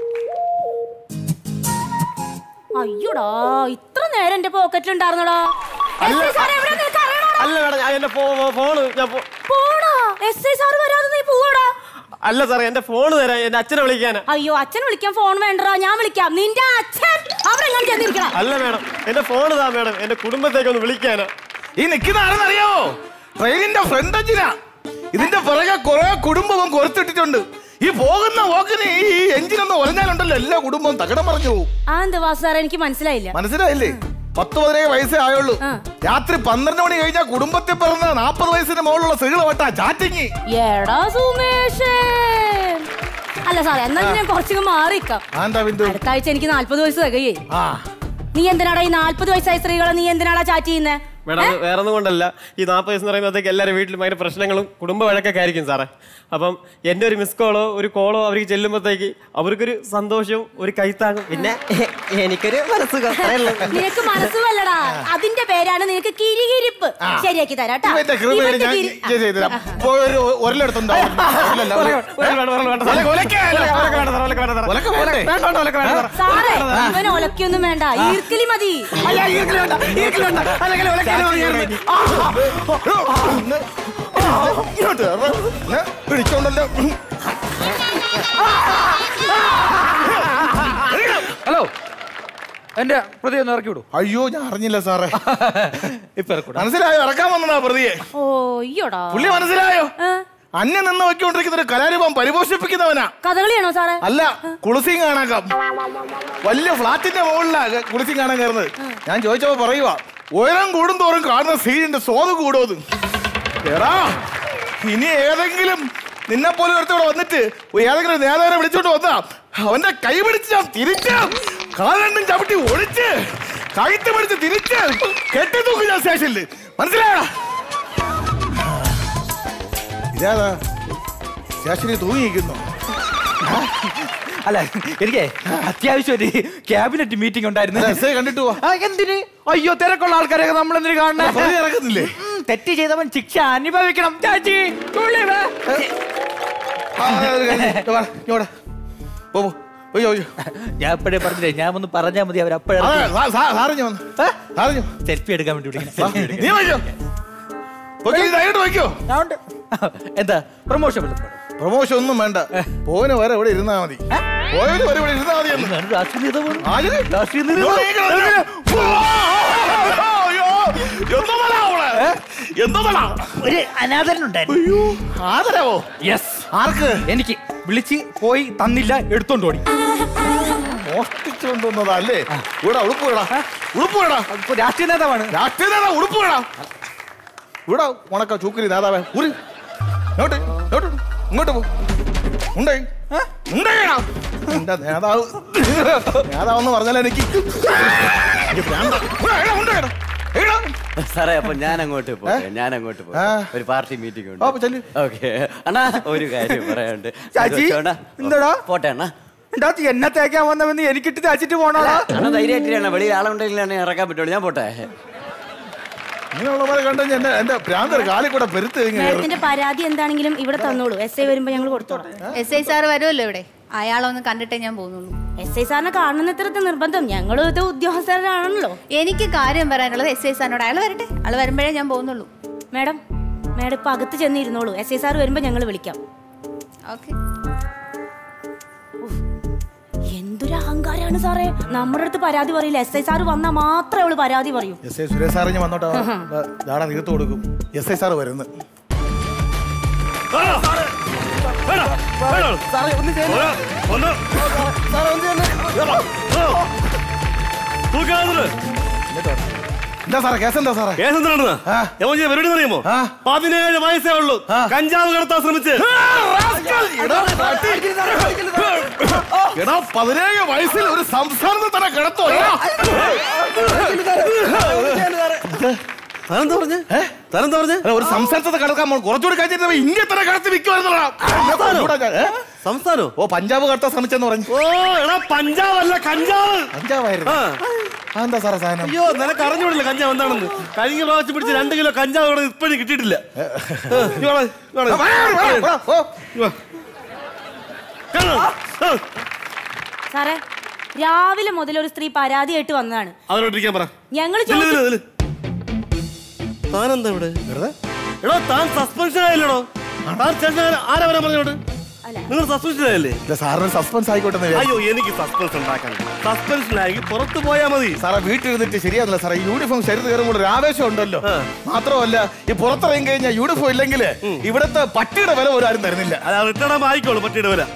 അയ്യോടാ ഇത്ര നേരം എന്റെ പോക്കറ്റിലുണ്ടായിരുന്നോടാ എസ് ഐ സാർ എവിടെ നിനക്ക് അറിയണോടാ? അല്ല മേഡം ഞാൻ എന്റെ ഫോണ് ഞാൻ ഫോ- പോടാ എസ് ഐ സാർ വരാതെ നീ പോവാടാ അല്ല സാറേ എന്റെ ഫോണ് തരാം എന്റെ അച്ഛനെ വിളിക്കാനാ അയ്യോ അച്ഛൻ വിളിക്കാൻ ഫോൺ വേണ്ടടാ ഞാൻ വിളിക്കാം നിന്റെ അച്ഛൻ അവിടെ എങ്ങനെ ചെന്നിരിക്കണം അല്ല മേഡം എന്റെ ഫോണ് താ മേഡം എന്റെ കുടുംബത്തേക്ക് ഒന്ന് വിളിക്കാനാ ഈ നിൽക്കുന്ന ആരെന്നറിയാവോ ട്രെയിനിന്റെ ഫ്രണ്ട് എഞ്ചിനാ ഇതിന്റെ പുറകെ കുറെ കുടുംബവും കൊറുത്തിട്ടിട്ടുണ്ട് ഈ പോകുന്ന പോക്കിന് ഈ എഞ്ചിൻ ഒന്ന് ഉറഞ്ഞാലുണ്ടല്ലോ എല്ലാ കുടുംബവും തകടം പറഞ്ഞു പോകും ആ എന്താ വാസു സാറേ എനിക്ക് മനസ്സിലായില്ല മനസ്സിലായില്ലേ പത്ത് പതിനേഴ് വയസ്സേ ആയുള്ളൂ രാത്രി പന്ത്രണ്ട് മണി കഴിഞ്ഞാൽ കുടുംബത്തിൽ പിറന്ന നാപ്പത് വയസ്സിന് മുകളിലുള്ള സ്ത്രീകളുമായിട്ടാ ചാറ്റിങ് എടാ സുമേഷേ അല്ല സാറേ എന്നാ ഞാൻ കുറച്ചൊക്കെ മാറിക്കാം ആന്താ ബിന്ദു അടുത്ത ആഴ്ച എനിക്ക് നാല്പത് വയസ്സ് തികയേ ആ നീ എന്തിനാടാ ഈ നാല്പത് വയസ്സായ സ്ത്രീകളെ നീ എന്തിനാടാ ചാറ്റ് ചെയ്യുന്നേ മേഡം വേറെ ഒന്നും കൊണ്ടല്ല ഈ നാൽപ്പത് വയസ്സ് എന്ന് പറയുമ്പോഴത്തേക്ക് എല്ലാവരും വീട്ടിലും ഭയങ്കര പ്രശ്നങ്ങളും കുടുംബ വഴക്കൊക്കെ ആയിരിക്കും സാറേ അപ്പം എൻ്റെ ഒരു മിസ് കോളോ ഒരു കോളോ അവർക്ക് ചെല്ലുമ്പോഴത്തേക്ക് അവർക്കൊരു സന്തോഷവും ഒരു കൈത്താങ്ങും പിന്നെ എനിക്കൊരു മനസ്സുഖം അത്രേ ഉള്ളൂ. നിനക്ക് മനസ്സുമല്ലടാ അതിന്റെ പേരാണ് നിനക്ക് കിരികിരിപ്പ് ശരിയാക്കി തരാട്ടാ ഇവന്റെ കൃപയാണ് ഞാൻ ഞാൻ ചെയ്തുതരാം പോയി ഒരു ഒരലെടുത്തുണ്ടോ സാറേ ഇവൻ ഒലക്കൊന്നും വേണ്ട ഈർക്കലി മതി പിടിച്ചോണ്ടല്ലോ ഹലോ എന്റെ പ്രതി ഒന്ന് ഇറക്കി വിടൂ അയ്യോ ഞാൻ അറിഞ്ഞില്ല സാറേ ഇപ്പൊ ഇറക്കൂടാ മനസ്സിലായോ ഇറക്കാൻ വന്നതാ പ്രതിയെ ഓ അയ്യോടാ പുള്ളി മനസ്സിലായോ അന്യം നിന്ന് വെക്കൊണ്ടിരിക്കുന്ന ഒരു കലാരൂപം പരിപോഷിപ്പിക്കുന്നവനാ കഥകളിയാണോ സാറേ അല്ല കുളിസിയും കാണാൻ വലിയ ഫ്ലാറ്റിന്റെ മുകളിലാ കുളിസിയും കാണാൻ കയറുന്നത് ഞാൻ ചോദിച്ചപ്പോ പറയുവാ ഉയരം കൂടുന്തോറും കാണുന്ന സീനിന്റെ സ്വാദ് കൂടുമെന്ന് എടാ ഇനി ഏതെങ്കിലും നിന്നെ പോലെ ഒരുത്തവിടെ വന്നിട്ട് ഏതെങ്കിലും നേതാവിനെ വിളിച്ചോണ്ട് വന്നാ അവന്റെ കൈ പിടിച്ച് ഞാൻ തിരിച്ച് കാലണ്ടും ചവിട്ടി ഒളിച്ച് കഴുത്ത് പിടിച്ച് തിരിച്ച് കെട്ടി തൂക്കും ഞാൻ സ്റ്റേഷനിൽ മനസ്സിലായോ ഇതാ സ്റ്റേഷനിൽ തൂങ്ങിയിരിക്കുന്നു അല്ല എനിക്ക് അത്യാവശ്യം ഒരു ക്യാബിനറ്റ് മീറ്റിംഗ് ഉണ്ടായിരുന്നു അല്ല, എസ് ഐ കണ്ടിട്ട് പോവാ. ആ, എന്തിന് അയ്യോ തിരക്കുള്ള ആൾക്കാരെയൊക്കെ നമ്മൾ എന്തിനു കാണണേ പ്രതി ഇറക്കുന്നില്ലേ? ഉം, തെറ്റ് ചെയ്തവൻ ശിക്ഷ അനുഭവിക്കണം ചാച്ചി തുള്ളി വാ. ആ, ഒരു കാര്യം ചെയ്യ്. വാ, ഇങ്ങോട്ട്. പോ, പോ. ഒയ്യോ, ഒയ്യോ. ഞാൻ എപ്പോഴേ പറഞ്ഞില്ലേ ഞാൻ ഒന്ന് പറഞ്ഞാൽ മതി അവർ അതെ, സാ- സാ- സാറിഞ്ഞു വന്നു. സാറിഞ്ഞു. സെൽഫി എടുക്കാൻ വേണ്ടി വാ, നീ വയ്ക്കോ പൊക്കി, ഇത് അങ്ങോട്ട് വയ്ക്കോ എന്താ പ്രൊമോഷൻ പ്രൊമോഷൻ ഒന്നും വേണ്ട പോയിന് വരെ ഇവിടെ ഇരുന്നാ മതി പോയിന് വരെ ഇവിടെ ഇരുന്നാ മതി എന്ന്. ആര്? ഇങ്ങോട്ട് നീക്കണം. ഓ, അയ്യോ, എന്തോന്നാടാ അവളെ? എന്തോന്നാടാ? ഒരു അനാഥരനുണ്ടായിരുന്നു അയ്യോ, ആദരവോ യെസ് ആർക്ക് എനിക്ക് വിളിച്ച് പോയി തന്നില്ല എടുത്തോണ്ട് ഓടി മോഷ്ടിച്ചുകൊണ്ടുവന്നതാ അല്ലേ ഇവിടെ ഉടുപ്പ് വേടാ ഉടുപ്പ് വേടാ രാഷ്ട്രീയ നേതാവാണ് രാഷ്ട്രീയ നേതാ ഉടുപ്പ് വേടാ ഇവിടെ ഉണക്ക ചൂക്കരി നേതാവേ ഉരി ഇങ്ങോട്ട് ഇങ്ങോട്ട് ഇങ്ങോട്ട് പോ ഉണ്ടേ ഉണ്ടേടാ എന്റെ നേതാവ് നേതാവെന്ന് പറഞ്ഞാൽ എനിക്ക് എനിക്ക് ഭ്രാന്താ. ഇവിടെ, ഇവിടെ, ഉണ്ടേടാ. ഇവിടെ. സാറേ അപ്പൊ ഞാൻ അങ്ങോട്ട് പോട്ടെ ഞാൻ അങ്ങോട്ട് പോട്ടെ ഒരു പാർട്ടി മീറ്റിംഗ് ഉണ്ട് ഓക്കെ അണ്ണാ ഒരു കാര്യം പറയാനുണ്ട് ചാച്ചി, അണ്ണാ, എന്താടാ? പോട്ടെ അണ്ണാ എന്താ എന്നെ തേക്കാൻ വന്നവന്ന് എനിക്കിട്ട് തച്ചിട്ട് പോണോടാ അണ്ണാ ധൈര്യമായിട്ടാണ് വെളിയിൽ ആളുണ്ടെങ്കിലാണ് ഇറക്കാൻ പറ്റുള്ളൂ ഞാൻ പോട്ടെ ഇങ്ങനെയുള്ളവരെ കണ്ടു എന്റെ എന്റെ ഭ്രാന്തർ കാലിൽ കൂടെ പെരുത്ത് ഇങ്ങനെ കയറും. മാഡത്തിന്റെ പരാതി എന്താണെങ്കിലും ഇവിടെ തന്നോളൂ എസ് ഐ വരുമ്പോ ഞങ്ങൾ കൊടുത്തോളാം എസ് ഐ സാർ വരുമല്ലോ ഇവിടെ അയാളൊന്ന് കണ്ടിട്ടേ ഞാൻ പോകുന്നുള്ളൂ എസ് ഐ സാറിനെ കാണുന്ന ഇത്രത്തെ നിർബന്ധം ഞങ്ങൾ ഇത് ഉദ്യോഗസ്ഥരാണല്ലോ എനിക്ക് കാര്യം പറയാനുള്ളത് എസ് ഐ സാറിനോട് അയാൾ വരട്ടെ അയാൾ വരുമ്പോഴേ ഞാൻ പോകുന്നുള്ളൂ മാഡം മാഡം ഇപ്പൊ അകത്ത് ചെന്നിരുന്നോളൂ എസ് ഐ സാർ വരുമ്പോ ഞങ്ങൾ വിളിക്കാം ഓക്കെ എന്തൊരു അഹങ്കാരാണ് സാറേ നമ്മുടെ അടുത്ത് പരാതി പറയില്ല എസ് ഐ സാർ വന്നാൽ മാത്രമേ അവള് പരാതി പറയൂ എസ് ഐ സുരേഷ് സാറിഞ്ഞ് വന്നോട്ടോ ദാടാ തീർത്ത് കൊടുക്കും എസ് ഐ സാറ് വരുന്നു എന്താ സാറേ കേസ് എന്താ സാറേ കേസ് എന്തിനാണെന്ന് പരിപാടി അറിയുമോ പതിനേഴ് വയസ്സേ ഉള്ളൂ കഞ്ചാവ് കടത്താൻ ശ്രമിച്ച് എടാ പതിനേഴ് വയസ്സിൽ ഒരു സംസ്ഥാനത്ത് തന്നെ കിടത്തോ എടാ. താനെന്താ പറഞ്ഞേ താനെന്താ പറഞ്ഞേ എടാ, ഒരു സംസ്ഥാനത്ത് കിടക്കാൻ പോകണം കുറച്ചുകൂടി കഴിഞ്ഞിട്ട് ഇന്ത്യ തന്നെ കടത്തി വിൽക്കുമായിരുന്നടാ സംസ്ഥാനോ ഓ പഞ്ചാബ് കടത്താൻ ശ്രമിച്ചെന്ന് പറഞ്ഞു ഓ എടാ പഞ്ചാബ് അല്ല കഞ്ചാവ് പഞ്ചാബായിരുന്നു ആ, എന്താ സാറേ സാധനം അയ്യോ നിനക്ക് അറിഞ്ഞൂടില്ല കഞ്ചാവ് എന്താണെന്ന് കഴിഞ്ഞ പ്രാവശ്യം പിടിച്ച് രണ്ട് കിലോ കഞ്ചാവ് ഇവിടെ ഇപ്പോഴും കിട്ടിയിട്ടില്ല ഏ, ഇങ്ങ് വാടാ, ഇങ്ങ് വാടാ. ഇങ്ങ് വാ. കാണോ? ആ, സാറേ രാവിലെ മുതൽ ഒരു സ്ത്രീ പരാതിയായിട്ട് വന്നതാണ് അവരോട്ടിരിക്കാൻ പറ ഞങ്ങൾ നില്ല്, നില്ല്, നില്ല്. താനെന്താ ഇവിടെ എടോ താൻ സസ്പെൻഷൻ ആയില്ലടോ താൻ സ്റ്റേഷൻ ആരാ വരാൻ പറഞ്ഞോട് നിങ്ങൾ സസ്പെൻഷൻ ആയല്ലേ സാറിന് സസ്പെൻസ് ആയിക്കോട്ടെ എന്ന് വിചാരിച്ചു. അയ്യോ എനിക്ക് സസ്പെൻസ് ഉണ്ടാക്കാൻ സസ്പെൻഷൻ ആയി പുറത്തു പോയാ മതി സാറേ വീട്ടിലിരുന്നിട്ട് ശരിയാവില്ല സാറേ യൂണിഫോം ശരീരത്തിൽ കയറുമ്പോൾ ഒരു ആവേശം ഉണ്ടല്ലോ മാത്രമല്ല ഈ പുറത്തിറങ്ങി കഴിഞ്ഞാൽ യൂണിഫോം ഇല്ലെങ്കിൽ ഇവിടുത്തെ പട്ടിയുടെ വില പോലും ആരും തരുന്നില്ല അല്ല റിട്ടേൺ ആയിക്കോളൂ പട്ടിയുടെ വില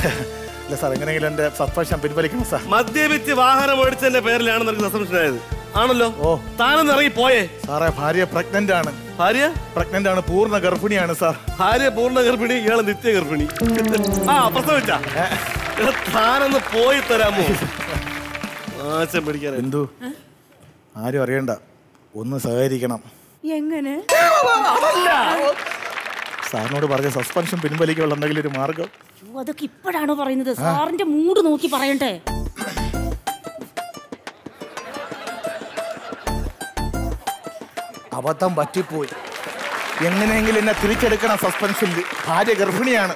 ഇല്ല സാർ എങ്ങനെയെങ്കിലും എന്റെ സസ്പെൻഷൻ പിൻവലിക്കണം സാർ മദ്യപിച്ച് വാഹനം ഓടിച്ചതിന്റെ പേരിലാണ് നിനക്ക് സസ്പെൻഷൻ ആയത് ആണല്ലോ ഓ താനൊന്ന് ഇറങ്ങി പോയേ സാറേ ഭാര്യ പ്രഗ്നന്റ് ആണ് ഭാര്യ പ്രഗ്നന്റ് ആണ് പൂർണ്ണ ഗർഭിണിയാണ് സാർ ഭാര്യ പൂർണ്ണ ഗർഭിണി ഇയാള് നിത്യ ഗർഭിണി ആ പ്രസവിച്ച താനൊന്ന് പോയി തരാമോ ആശം പിടിക്കാൻ എന്തു ആരും അറിയണ്ട ഒന്ന് സഹകരിക്കണം എങ്ങനെ സാറിനോട് പറഞ്ഞ സസ്പെൻഷൻ പിൻവലിക്കാനുള്ള എന്തെങ്കിലും ഒരു മാർഗം അയ്യോ, അതൊക്കെ ഇപ്പോഴാണോ പറയുന്നത് സാറിന്റെ മൂഡ് നോക്കി പറയണ്ടേ അബദ്ധം പറ്റിപ്പോയി എങ്ങനെയെങ്കിലും എന്നെ തിരിച്ചെടുക്കണം സസ്പെൻഷനിൽ ഭാര്യ ഗർഭിണിയാണ്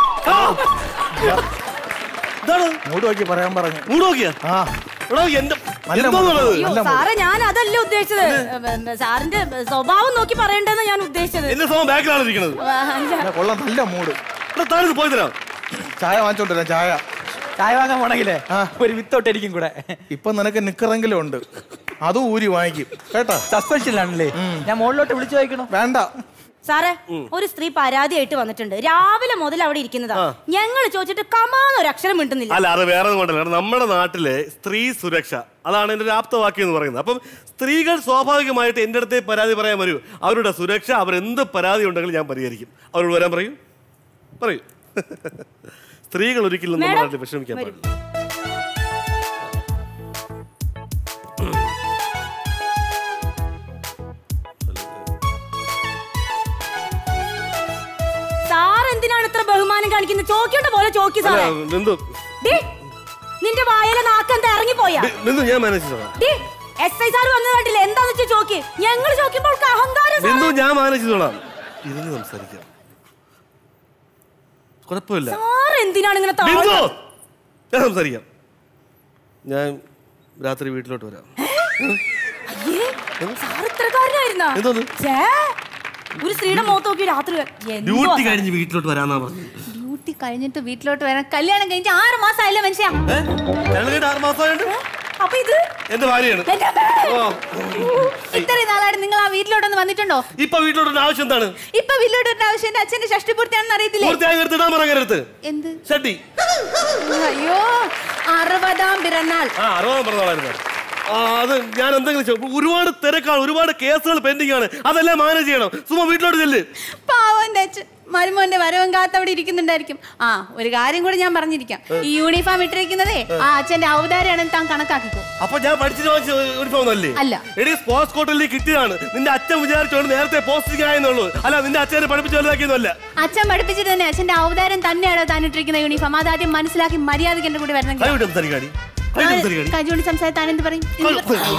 മൂട് നോക്കി പറയാൻ പറഞ്ഞു മൂട് നോക്കിയാ ആ എന്റെ നല്ല എന്തോന്നുള്ളത്? മൂട്. അയ്യോ നല്ല മൂട്. സാറേ ഞാൻ അതല്ല ഉദ്ദേശിച്ചത് ഏ, സാറിന്റെ സ്വഭാവം നോക്കി പറയണ്ടെന്ന് ഞാൻ ഉദ്ദേശിച്ചത് എന്റെ സ്വന്തം ബാക്കിലാണ് ഇരിക്കുന്നത് ആ, അല്ല. ഇല്ല, കൊള്ളാം നല്ല മൂട് താനത് പോയി തരാം ചായ വാങ്ങിച്ചോണ്ടിരാം ചായ ചായ വാങ്ങാൻ പോണെങ്കിലേ ഒരു വിത്തോട്ട് എനിക്കും കൂടെ ഇപ്പൊ നിനക്ക് നിക്കറെങ്കിലും ഉണ്ട് അതും ഊരി വാങ്ങിക്കും കേട്ടാ സസ്പെൻഷനിലാണല്ലേ ഞാൻ മുകളിലോട്ട് വിളിച്ചു വായിക്കണോ വേണ്ട സാറേ ഒരു സ്ത്രീ പരാതിയായിട്ട് വന്നിട്ടുണ്ട് രാവിലെ മുതൽ അവിടെ ഇരിക്കുന്നതാ ഞങ്ങൾ ചോദിച്ചിട്ട് കമാന്ന് ഒരു അക്ഷരം മിണ്ടുന്നില്ല അല്ല അത് വേറെ ഒന്നും കൊണ്ടല്ല കാരണം നമ്മുടെ നാട്ടിലെ സ്ത്രീ സുരക്ഷ അതാണ് എൻ്റെ ഒരു ആപ്തവാക്യം എന്ന് പറയുന്നത് അപ്പം സ്ത്രീകൾ സ്വാഭാവികമായിട്ട് എൻ്റെ അടുത്തേ പരാതി പറയാൻ വരൂ അവരുടെ സുരക്ഷ അവരെന്ത് പരാതി ഉണ്ടെങ്കിലും ഞാൻ പരിഹരിക്കും അവരോട് വരാൻ പറയൂ പറയൂ സ്ത്രീകൾ ഒരിക്കലും നമ്മുടെ മേഡം, നാട്ടിൽ വിഷമിക്കാൻ വരൂ. പാടില്ല സാർ എന്തിനാണ് ഇത്ര ബഹുമാനം കാണിക്കുന്നത് ചോക്കിയുടെ പോലെ ചോക്കി അല്ല സാറേ ബിന്ദു ഡി, നിന്റെ വായല നാക്കെന്താ ഇറങ്ങിപ്പോയാ ബി- ബിന്ദു ഞാൻ മാനേജ് ചെയ്തോളാം എസ് ഐ സാർ വന്നത് കണ്ടില്ല എന്താന്ന് വെച്ചാൽ ചോക്കി ഞങ്ങൾ ചോക്കിയപ്പോൾ അഹങ്കാരം സാറേ. ബിന്ദു ഞാൻ മാനേജ് ചെയ്തോളാം ഇരുന്ന് സംസാരിക്കാം കുഴപ്പമില്ല സാർ എന്തിനാണ് ഇങ്ങനെ താഴ്ന്നത്? ബിന്ദു ഞാൻ സംസാരിക്കാം ഞാൻ രാത്രി വീട്ടിലോട്ട് വരാം അയ്യേ, സാർ ഇത്രക്കാരനായിരുന്നാ? എന്തോന്ന്? ഛേ, ഒരു സ്ത്രീയുടെ മുഖത്ത് നോക്കി രാത്രി എന്തുവാ ഡ്യൂട്ടി സാർ? കഴിഞ്ഞ് വീട്ടിലോട്ട് വരാന്നാ പറഞ്ഞു ഡ്യൂട്ടി കഴിഞ്ഞിട്ട് വീട്ടിലോട്ട് വരാൻ കല്യാണം കഴിഞ്ഞ് ആറ് മാസമായില്ലേ മനുഷ്യ ഞങ്ങളുടെ ആറ് മാസമായിട്ട് അപ്പൊ ഇത് എന്റെ ഭാര്യയാണ് എന്റെ അമ്മേ. ഓ ഇത്രയും നാളായിട്ട് നിങ്ങൾ ആ വീട്ടിലോട്ടൊന്ന് വന്നിട്ടുണ്ടോ ഇപ്പൊ വീട്ടിലോട്ട് ആവശ്യം എന്താണ് ഇപ്പൊ വീട്ടിലോട്ട് വരേണ്ട ആവശ്യം എന്റെ അച്ഛന്റെ ഷഷ്ടി പൂർത്തിയാണെന്ന് അറിയത്തില്ലേ പൂർത്തിയായി എടുത്തിടാൻ പറയരുത് എന്ത് ഷഡ്ഡി അയ്യോ അറുപതാം പിറന്നാൾ ആ അറുപതാം പറഞ്ഞോളായിരുന്നു ആ അത് ഞാൻ എന്തെങ്കിലും ചെയ്യും. ഒരുപാട് തിരക്കാണ് ഒരുപാട് കേസുകൾ പെൻഡിങ് ആണ് അതെല്ലാം മാനേജ് ചെയ്യണം സുമ വീട്ടിലോട്ട് ചെല്ല് പാവന്റെ അച്ഛൻ മരുമോന്റെ വരവും കാത്ത് അവിടെ ഇരിക്കുന്നുണ്ടായിരിക്കും ആ ഒരു കാര്യം കൂടി ഞാൻ പറഞ്ഞിരിക്കാം ഈ യൂണിഫോം ഇട്ടിരിക്കുന്നതേ ആ അച്ഛന്റെ ഔദാര്യാണെന്ന് താൻ കണക്കാക്കിക്കോ അപ്പൊ ഞാൻ പഠിച്ചിട്ട് വാങ്ങിച്ച യൂണിഫോം അല്ലേ അല്ല. എടി സ്പോർട്സ് കോട്ടലിൽ കിട്ടിയതാണ് നിന്റെ അച്ഛൻ വിചാരിച്ചോണ്ട് നേരത്തെ പോസ്റ്റിംഗ് ആയെന്നുള്ളൂ അല്ല നിന്റെ അച്ഛനെ പഠിപ്പിച്ച് വലുതാക്കിയൊന്നുമല്ല അച്ഛൻ പഠിപ്പിച്ചിട്ട് തന്നെ അച്ഛന്റെ ഔദാര്യം തന്നെയാണ് താൻ ഇട്ടിരിക്കുന്ന യൂണിഫോം അതാദ്യം മനസ്സിലാക്കി മര്യാദയ്ക്ക് എന്റെ കൂടി വരണമെങ്കിൽ കൈവിട്ട് സംസാരിക്കാടി കൈവിട്ട് സംസാരിക്കാടി കൈജോണി സംസാരിച്ച് താൻ എന്ത് പറയും എന്ത് പറയും?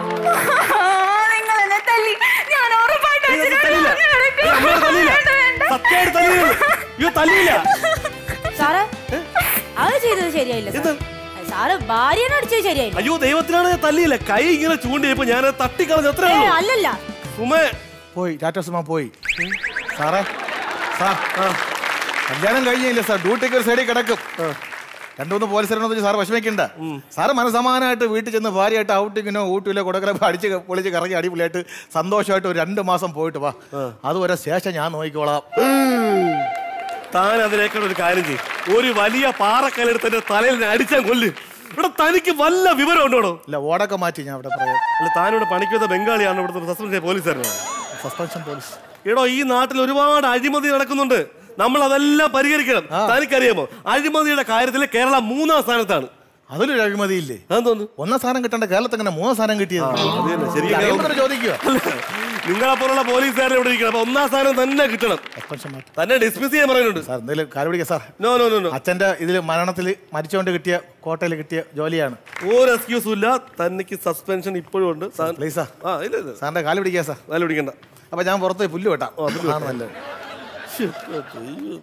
നിങ്ങൾ എന്നെ തല്ലി ഞാൻ ഉറപ്പായിട്ടും അച്ഛനോട് തല്ലില്ല. പറഞ്ഞു ഏയ്, അമ്മയോട് തല്ലില്ല. സത്യമായിട്ട് തല്ലില്ല. അയ്യോ തല്ലിയില്ല സാറേ അത് ചെയ്തത് ശരിയായില്ല സാർ. സാറ് ഭാര്യനെ അടിച്ചത് ശരിയായില്ല അയ്യോ ദൈവത്തിനാണ് ഞാൻ തല്ലിയില്ല കൈ ഇങ്ങനെ ചൂണ്ടിയപ്പോ ഞാൻ തട്ടിക്കളഞ്ഞ എത്ര ഏ, അല്ലല്ല സുമേ പോയി ടാറ്റ സുമ പോയി സാറേ സാർ കല്യാണം കഴിഞ്ഞില്ല സാർ ഡ്യൂട്ടിക്ക് ഒരു സൈഡിൽ കിടക്കും രണ്ടു മൂന്ന് പോലീസുകാരനൊന്നും സാർ വിഷമിക്കണ്ട സാറ് മനസമാനമായിട്ട് വീട്ടിൽ ചെന്ന് ഭാര്യയായിട്ട് ഔട്ടിങ്ങിനോ ഊട്ടിയിലോ കൊടുക്കലോ അടിച്ച് പൊളിച്ച് കറങ്ങി അടിപൊളിയായിട്ട് സന്തോഷമായിട്ട് ഒരു രണ്ട് മാസം പോയിട്ട് വാ അതുവരെ ശേഷം ഞാൻ നോക്കിക്കോളാം താൻ അതിനേക്കാൾ ഒരു കാര്യം ചെയ്യും ഒരു വലിയ പാറക്കല്ലെടുത്ത് എന്റെ തലയിൽ ഞാൻ അടിച്ചാൽ കൊല്ല് ഇവിടെ തനിക്ക് വല്ല വിവരം ഉണ്ടോടോ ഇല്ല ഓടൊക്കെ മാറ്റി ഞാൻ അവിടെ പറയാം അല്ല താനിവിടെ പണിക്ക് വന്ന ബംഗാളിയാണ് ഇവിടുത്തെ സസ്പെൻഷൻ പോലീസുകാരനാണ് സസ്പെൻഷൻ പോലീസ് എടോ ഈ നാട്ടിൽ ഒരുപാട് അഴിമതി നടക്കുന്നുണ്ട് നമ്മൾ അതെല്ലാം പരിഹരിക്കണം തനിക്കറിയാമോ അഴിമതിയുടെ കാര്യത്തിൽ കേരളം മൂന്നാം സ്ഥാനത്താണ് അതിലൊരു അഴിമതിയില്ലേ അതെന്തോന്നു ഒന്നാം സ്ഥാനം കിട്ടേണ്ട കേരളത്തിൽ തന്നെ മൂന്നാം സ്ഥാനം കിട്ടിയത് അത് തന്നെ, ശരിക്കും അറിയാവുന്നവര് ചോദിക്കുക നിങ്ങളെ പോലുള്ള പോലീസുകാരെ ഇവിടെ ഇരിക്കണം അപ്പൊ ഒന്നാം സ്ഥാനം തന്നെ കിട്ടണം തന്നെ ഡിസ്മിസ് ചെയ്യാൻ പറയുന്നുണ്ട് സാർ എന്തെങ്കിലും കാര്യം പിടിക്കാം sir no no no no അച്ഛന്റെ ഇതിൽ മരണത്തിൽ മരിച്ചുകൊണ്ട് കിട്ടിയ കോട്ടയിൽ കിട്ടിയ ജോലിയാണ് ഒരു എക്സ്ക്യൂസും ഇല്ല തനിക്ക് സസ്പെൻഷൻ ഇപ്പോഴും ഉണ്ട് താൻ- പ്ലീസ് സാർ ആ ഇല്ല ഇല്ല സാറിന്റെ കാല് പിടിക്കാം സാർ കാല് പിടിക്കണ്ട അപ്പൊ ഞാൻ പുറത്ത് പോയി പുല്ല് വെട്ടാം അതാണ് നല്ലത് ശ്ശെ, അയ്യോ.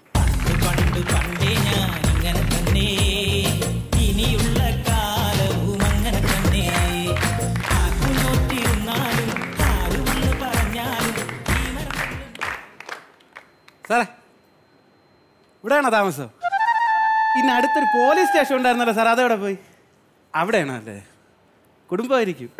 ഇനിയുള്ള കാലവും അങ്ങനെ തന്നെ ആക്കുനോട്ടിരുന്നാലും ആരുമെന്ന് പറഞ്ഞാലും സാറേ ഇവിടെയാണോ താമസം ഇന്ന് അടുത്തൊരു പോലീസ് സ്റ്റേഷൻ ഉണ്ടായിരുന്നല്ലോ സാർ അതെവിടെ പോയി അവിടെയാണോ അല്ലേ കുടുംബമായിരിക്കും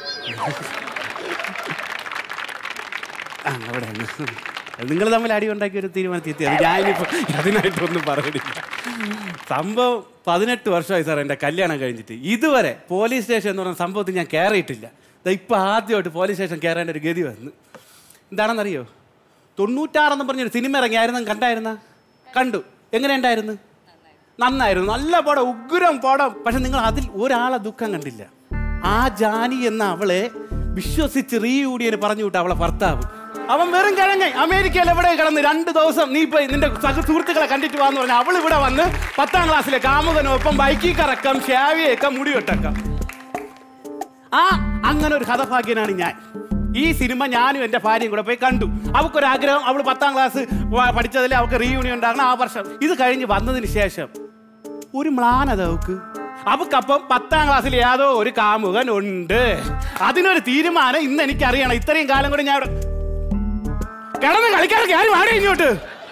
ആ അവിടെയാണ് നിങ്ങൾ തമ്മിൽ അടി ഉണ്ടാക്കി ഒരു തീരുമാനത്തിൽ എത്തി അത് ഞാനിപ്പോൾ അതിനായിട്ടൊന്നും പറയുന്നില്ല സംഭവം പതിനെട്ട് വർഷമായി സാർ എൻ്റെ കല്യാണം കഴിഞ്ഞിട്ട് ഇതുവരെ പോലീസ് സ്റ്റേഷൻ എന്ന് പറയുന്ന സംഭവത്തിൽ ഞാൻ കയറിയിട്ടില്ല ദാ ഇപ്പൊ ആദ്യമായിട്ട് പോലീസ് സ്റ്റേഷൻ കയറേണ്ട ഒരു ഗതി വന്നു എന്താണെന്നറിയോ തൊണ്ണൂറ്റാറെന്ന് പറഞ്ഞൊരു സിനിമ ഇറങ്ങിയായിരുന്നു കണ്ടായിരുന്ന കണ്ടു എങ്ങനെ ഉണ്ടായിരുന്നു നന്നായിരുന്നു നല്ല പടം ഉഗ്രം പടം പക്ഷെ നിങ്ങൾ അതിൽ ഒരാളെ ദുഃഖം കണ്ടില്ല ആ ജാനി എന്ന അവളെ വിശ്വസിച്ച് റീയൂഡിയന് പറഞ്ഞു വിട്ട അവളെ ഭർത്താവ് അവൻ വെറും കിഴങ്ങ അമേരിക്കയിൽ എവിടെ കിടന്ന് രണ്ട് ദിവസം നീ ഇപ്പൊ നിന്റെ സഹ സുഹൃത്തുക്കളെ കണ്ടിട്ട് വാന്ന് പറഞ്ഞ അവൾ ഇവിടെ വന്ന് പത്താം ക്ലാസ്സിലെ കാമുകനൊപ്പം ബൈക്കിൽ കറക്കം ഷാവിയൊക്കെ മുടി വെട്ടക്കം ആ അങ്ങനെ ഒരു ഹതഭാഗ്യനാണ് ഞാൻ ഈ സിനിമ ഞാനും എൻ്റെ ഭാര്യയും കൂടെ പോയി കണ്ടു അവൾക്കൊരാഗ്രഹം അവൾ പത്താം ക്ലാസ് പഠിച്ചതിൽ അവൾക്ക് റീയൂണിയൻ ഉണ്ടാകണം ആ വർഷം ഇത് കഴിഞ്ഞ് വന്നതിന് ശേഷം ഒരു മ്ലാനത അവക്ക് അവക്കപ്പം പത്താം ക്ലാസ്സിൽ ഏതോ ഒരു കാമുകൻ ഉണ്ട് അതിനൊരു തീരുമാനം ഇന്ന് എനിക്കറിയണം ഇത്രയും കാലം കൂടെ ഞാൻ ഇവിടെ കിടന്ന് കളിക്കാനൊക്കെ ആരും ആടെ ഇങ്ങോട്ട്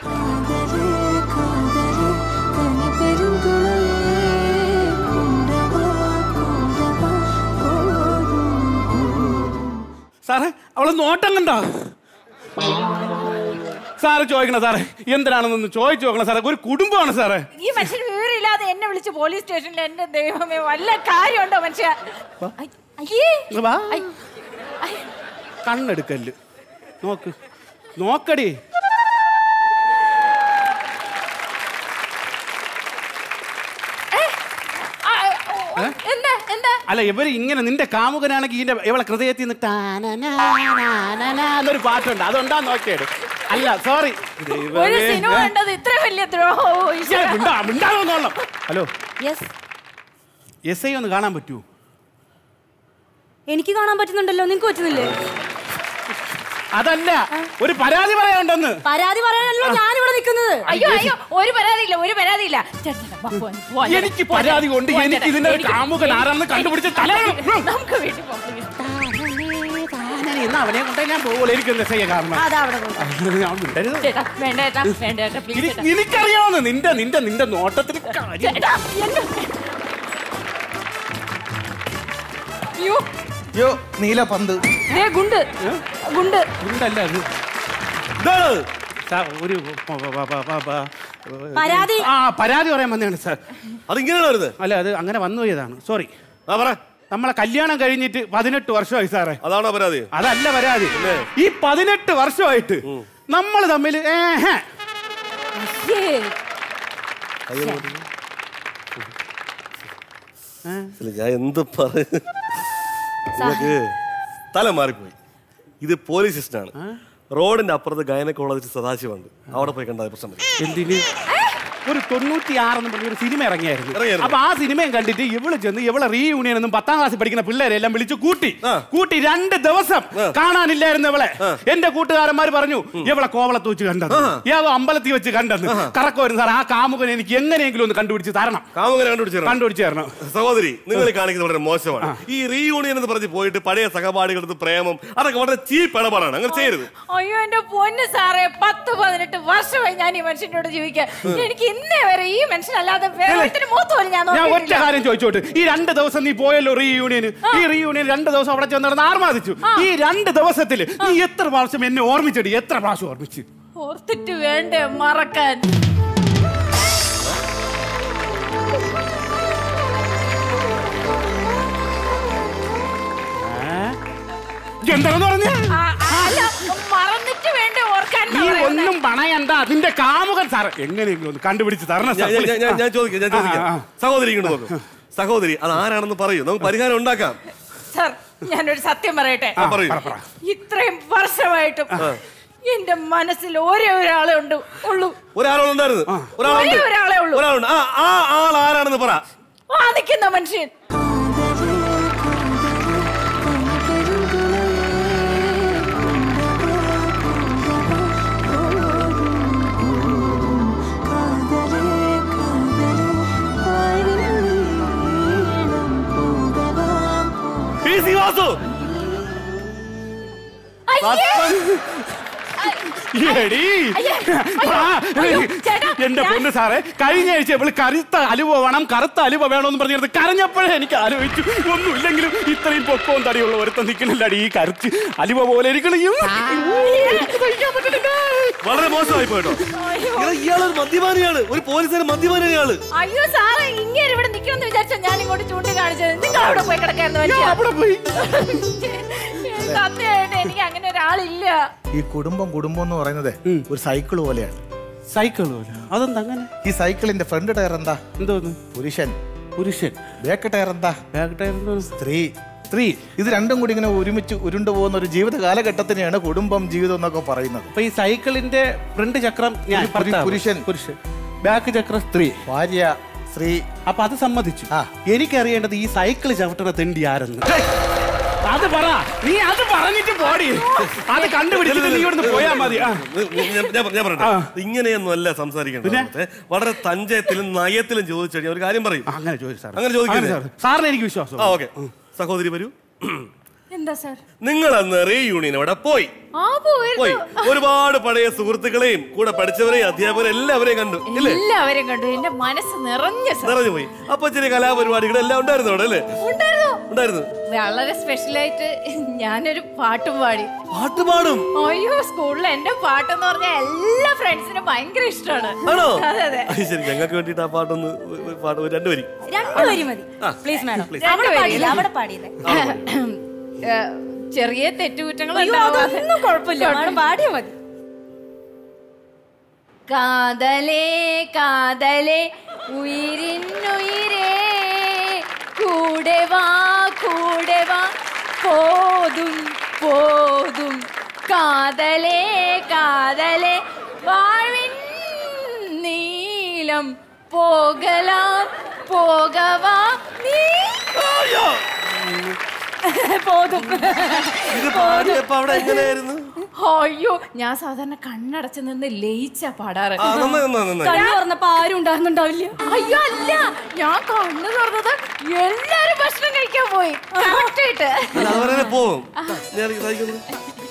സാറേ അവള് നോട്ടം കണ്ടോ സാറ് ചോദിക്കണം സാറേ എന്തിനാണെന്നൊന്ന് ചോദിച്ചു നോക്കണം സാറേ ഒരു കുടുംബമാണ് സാറേ ഈ മനുഷ്യൻ വിവരമില്ലാതെ എന്നെ വിളിച്ച് പോലീസ് സ്റ്റേഷനിൽ എന്റെ ദൈവമേ വല്ല കാര്യമുണ്ടോ മനുഷ്യ ഐ, അയ്യേ ഇങ്ങ് വാ. കണ്ണെടുക്കല്ല് നോക്ക് നോക്കടി ആ, ഓ, ഓ, ഏ? എന്താ എന്താ അല്ല ഇവര് ഇങ്ങനെ നിന്റെ കാമുകനാണെങ്കിൽ ഇതിന്റെ ഇവളെ ഹൃദയത്തിൽ നിന്ന് ടാനനാ, നാനനാ എന്നൊരു പാട്ടുണ്ട് അതുണ്ടാ നോക്കിയത് അല്ല സോറി ഒരു സിനിമ കണ്ടത് ഇത്ര വലിയ ദ്രോഹവും മിണ്ടാവുന്നോളാം ഹലോ യെസ് എസ് ഐ ഒന്ന് കാണാൻ പറ്റുമോ എനിക്ക് കാണാൻ പറ്റുന്നുണ്ടല്ലോ നിങ്ങൾക്ക് പറ്റുന്നില്ലേ അതല്ല ഒരു പരാതി പറയാനുണ്ടെന്ന് പരാതി പറയാനല്ലോ ഞാൻ ഇവിടെ നിൽക്കുന്നത് അയ്യോ അയ്യോ ഒരു പരാതിയില്ല ഒരു പരാതിയില്ല ചേട്ടാ, ചേട്ടാ, വാ, പോവാം, പോവാം, ചേട്ടാ. എനിക്ക് പോവാം, പരാതി ചേട്ടാ. കൊണ്ട് പോവാം, എനിക്ക് ചേട്ടാ. ഇതിന്റെ ഒരു എനിക്ക് കാമുകൻ ആരാണെന്ന് കണ്ടുപിടിച്ച് തല നമുക്ക് വീട്ടിൽ പോകാം എന്നാ അവനെ കൊണ്ടേ ഞാൻ പോകുള്ളൂ എനിക്ക് എസ് ഐ കാണണം അതാ അവിടെ കൊണ്ട്. ഞാൻ വിടരുത്. ചേട്ടാ വേണ്ട ചേട്ടാ വേണ്ട ചേട്ടാ പ്ലീസ് ഇനി- ചേട്ടാ നിനക്കറിയാവുന്ന നിന്റെ നിന്റെ നിന്റെ നോട്ടത്തിന് കാര്യം ചേട്ടാ എന്നെ അയ്യോ യോ നീല പന്ത് ദേ ഗുണ്ട് ഗുണ്ട് ഉണ്ടല്ല അത് ഇതാണ് സാർ ഒരു പ- പ- പ- പ- പ- പരാതി. ആ പരാതി പറയാൻ വന്നതാണ് സാർ അതിങ്ങനെയാണ് വരുന്നത് അല്ല അത് അങ്ങനെ വന്നു പോയതാണ് സോറി നമ്മളെ കല്യാണം കഴിഞ്ഞിട്ട് പതിനെട്ട് വർഷമായി സാറേ അതാണോ പരാതി അതല്ല പരാതി ഈ പതിനെട്ട് വർഷമായിട്ട് നമ്മൾ തമ്മിൽ ഏഹ് ഇല്ല, ഞാൻ എന്ത് പറയും നിങ്ങൾക്ക് തല മാറിപ്പോയി ഇത് പോലീസ് സ്റ്റേഷനാണ് റോഡിന്റെ അപ്പുറത്ത് ഗൈനക്കോളജിസ്റ്റ് സദാശിവുണ്ട് അവിടെ പോയി കണ്ടാൽ പ്രശ്നം വരും. എന്തിന് ഒരു തൊണ്ണൂറ്റി ആറെന്ന് പറഞ്ഞ ഒരു സിനിമ ഇറങ്ങിയായിരുന്നു ഇറങ്ങിയായിരുന്നു. അപ്പൊ ആ സിനിമയും കണ്ടിട്ട് ഇവള് ചെന്ന് ഇവളെ റീയൂണിയൻ എന്നും പത്താം ക്ലാസ്സിൽ പഠിക്കുന്ന പിള്ളേരെ എല്ലാം വിളിച്ച് കൂട്ടി കൂട്ടി രണ്ട് ദിവസം കാണാനില്ലായിരുന്നു ഇവളെ എന്റെ കൂട്ടുകാരന്മാർ പറഞ്ഞു ഇവളെ കോവളത്ത് വെച്ച് കണ്ടത് ഏതോ അമ്പലത്തിൽ വെച്ച് കണ്ടെന്ന് കറക്കുമായിരുന്നു സാർ ആ കാമുകൻ എനിക്ക് എങ്ങനെയെങ്കിലും ഒന്ന് കണ്ടുപിടിച്ച് തരണം കാമുകനെ കണ്ടുപിടിച്ചു തരണം. കണ്ടുപിടിച്ച് തരണം സഹോദരി നിങ്ങൾ കാണിക്കുന്നത് വളരെ മോശമാണ് ഈ റീയൂണിയൻ എന്ന് പറഞ്ഞ് പോയിട്ട് പഴയ സഹപാഠികളടുത്ത് പ്രേമം അതൊക്കെ വളരെ ചീപ്പ് ഇടപാടാണ് അങ്ങനെ ചെയ്യരുത് അയ്യോ എന്റെ പൊന്ന് സാറേ പത്ത് പതിനെട്ട് വർഷമായി ഞാൻ ഈ മനുഷ്യനോട് ജീവിക്കാൻ എനിക്ക് ഇന്നേ വരെ ഈ മനുഷ്യനല്ലാതെ വേറെ ഒരുത്തന്റെ മുഖത്ത് പോലും ഞാൻ ഞാൻ ഒറ്റ നോക്കിയിട്ടില്ല. കാര്യം ചോദിച്ചോട്ട് ഈ രണ്ട് ദിവസം നീ പോയല്ലോ റീയൂണിയന് ഈ റീയൂണിയൻ രണ്ട് ദിവസം അവിടെ ചെന്ന് നടന്ന് ആർമാദിച്ചു ഈ രണ്ട് ദിവസത്തിൽ നീ എത്ര പ്രാവശ്യം എന്നെ ഓർമ്മിച്ചടി എത്ര പ്രാവശ്യം ഓർമ്മിച്ചു ഓർത്തിട്ട് വേണ്ടേ മറക്കാൻ എന്താണെന്ന് പറഞ്ഞ ആ, അല്ല മറന്നിട്ട് വേണ്ടേ ഓർക്കാൻ നീ ഒന്നും പണയണ്ട അതിന്റെ കാമുകൻ സാർ എങ്ങനെയെങ്കിലും ഒന്ന് കണ്ടുപിടിച്ച് തരണം ഞാൻ- ഞാൻ- ഞാൻ- ഞാൻ- ഞാൻ ചോദിക്കാം ഞാൻ ചോദിക്കാം ആ, ആ. സഹോദരി ഇങ്ങോട്ട് നോക്കും സഹോദരി അത് ആരാണെന്ന് പറയൂ നമുക്ക് പരിഹാരം ഉണ്ടാക്കാം സാർ ഞാനൊരു സത്യം പറയട്ടെ ആ, പറയൂ. ഇത്രയും വർഷമായിട്ടും എന്റെ മനസ്സിൽ ഒരേ ഒരാളെ ഉണ്ട് ഉള്ളൂ ഒരാളുണ്ടായിരുന്നു ഒരാളുണ്ട് ഒരേ ഒരാളെ ഉള്ളൂ ഒരാളുണ്ട് ആ ആ ആൾ ആരാണെന്ന് പറ ആ നിൽക്കുന്ന മനുഷ്യൻ പി സി വാസു അയ്യേ! എടി അയ്യേ! അയ്യോ! അയ്യോ! ചേട്ടാ എന്റെ പൊന്ന് സാറേ കഴിഞ്ഞ ആഴ്ച ഇവള് കറുത്ത അലുവ വേണം കറുത്ത അലുവ വേണമെന്ന് പറഞ്ഞിരുന്നത് കരഞ്ഞപ്പോഴേ എനിക്ക് ആലോചിച്ചു ഒന്നുമില്ലെങ്കിലും ഇത്രയും പൊക്കവും തടിയുള്ള ഒരുത്തം നിൽക്കണില്ലടി ഈ കറുത്ത് അലുവ പോലെ ഇരിക്കണയും വളരെ മോശമായി പോയിട്ടോ ഇയാളൊരു മദ്യപാനിയാണ് ഒരു പോലീസുകാരൻ മദ്യപാനിയാണ് ഇയാള് അയ്യോ സാറേ ഇങ്ങനെ ഇവിടെ നിൽക്കണമെന്ന് വിചാരിച്ചാ ഞാൻ ഇങ്ങോട്ട് ചൂണ്ടിക്കാണിച്ചത് നിങ്ങൾ അവിടെ പോയി കിടക്കായിരുന്നു സത്യമായിട്ട് എനിക്ക് അങ്ങനെ ഒരാളില്ല ഈ കുടുംബം കുടുംബം എന്ന് പറയുന്നത് ഒരു സൈക്കിൾ പോലെയാണ് സൈക്കിൾ പോലെ അതെന്താ അങ്ങനെ ഈ സൈക്കിളിന്റെ ഫ്രണ്ട് ടയർ എന്താ എന്തോന്ന് പുരുഷൻ പുരുഷൻ ബാക്ക് ടയർ എന്താ ബാക്ക് ടയർ സ്ത്രീ സ്ത്രീ ഇത് രണ്ടും കൂടി ഇങ്ങനെ ഒരുമിച്ച് ഉരുണ്ടു പോകുന്ന ഒരു ജീവിത കാലഘട്ടത്തിനെയാണ് കുടുംബം ജീവിതം എന്നൊക്കെ പറയുന്നത് അപ്പൊ ഈ സൈക്കിളിന്റെ ഫ്രണ്ട് ചക്രം ഞാൻ ഒരു പുരു- പുരുഷൻ പുരുഷൻ ബാക്ക് ചക്രം സ്ത്രീ ഭാര്യ സ്ത്രീ അപ്പൊ അത് സമ്മതിച്ചു എനിക്കറിയേണ്ടത് ഈ സൈക്കിൾ ചവിട്ടണ തെണ്ടി ആരെന്ന് അത് പറ നീ അത് പറഞ്ഞിട്ട് പോടി അത് കണ്ടുപിടിച്ചിട്ട് നീ ഇവിടുന്ന് പോയാ മതി ആ. ഞാൻ- ഞാൻ ഞാൻ പറയട്ടെ ഇങ്ങനെയൊന്നും അല്ല സംസാരിക്കേണ്ടത് വളരെ തഞ്ചയത്തിലും നയത്തിലും ചോദിച്ചു കഴിഞ്ഞാൽ ഒരു കാര്യം പറയും അങ്ങനെ ചോദിച്ചു സാർ അങ്ങനെ ചോദിക്കരുത് അങ്ങനെ സാർ. സാറിന് എനിക്ക് വിശ്വാസം ആ ഓക്കെ സഹോദരി വരൂ എന്താ സാർ നിങ്ങൾ അന്ന് റീയൂണിയൻ അവിടെ പോയി ആ പോയി പോയിരുന്നു ഒരുപാട് പഴയ സുഹൃത്തുക്കളെയും കൂടെ പഠിച്ചവരെയും അധ്യാപകരെയും എല്ലാവരെയും കണ്ടു ഇല്ലേ എല്ലാവരും കണ്ടു എന്റെ മനസ്സ് നിറഞ്ഞ സാർ നിറഞ്ഞു പോയി അപ്പൊ ചെറിയ കലാപരിപാടികൾ എല്ലാം ഉണ്ടായിരുന്നു അവിടെ അല്ലേ ഉണ്ടായിരുന്നു ഉണ്ടായിരുന്നു വളരെ സ്പെഷ്യലായിട്ട് ഞാനൊരു പാട്ടും പാടി പാട്ട് പാടും അയ്യോ സ്കൂളിൽ എന്റെ പാട്ടെന്ന് പറഞ്ഞാൽ എല്ലാ ഫ്രണ്ട്സിനും ഭയങ്കര ഇഷ്ടമാണ് ആണോ അതെ അതെ അത് ശരി ഞങ്ങൾക്ക് വേണ്ടിട്ട് ആ പാട്ടൊന്ന് ഒരു- ഒരു പാട്ട് ഒരു രണ്ട് വരി രണ്ടുപേരി മതി ആ. Please madam Please. അവിടെ പാടിയില്ല അവിടെ പാടിയില്ലേ ചെറിയ തെറ്റുകുറ്റങ്ങൾ അയ്യോ, അതൊന്നും കുഴപ്പമില്ല. മാഡം പാടിയാ മതി കാതലേ കാതലേ ഉയിരിന്നുയിരേ കൂടെ വാ കൂടെ വാ പോതും പോതും കാതലേ കാതലേ വാഴ്വിൻ നീളം പോകലാം പോകവാ നീ പോതും ഇത് പാടിയപ്പോ അവിടെ എങ്ങനെയായിരുന്നു അയ്യോ ഞാൻ സാധാരണ കണ്ണടച്ച് നിന്ന് ലയിച്ച പാടാറ് ആ, നന്നായി, നന്നായി, നന്നായി. കണ്ണു തുറന്നപ്പോ ആരും ഉണ്ടാകുന്നുണ്ടാവില്ല അയ്യോ അല്ല ഞാൻ കണ്ണു തുറന്നത് എല്ലാരും ഭക്ഷണം കഴിക്കാൻ പോയി Correct ആയിട്ട് അല്ല അവരെ പോകും ഞാൻ സഹിക്കുന്നു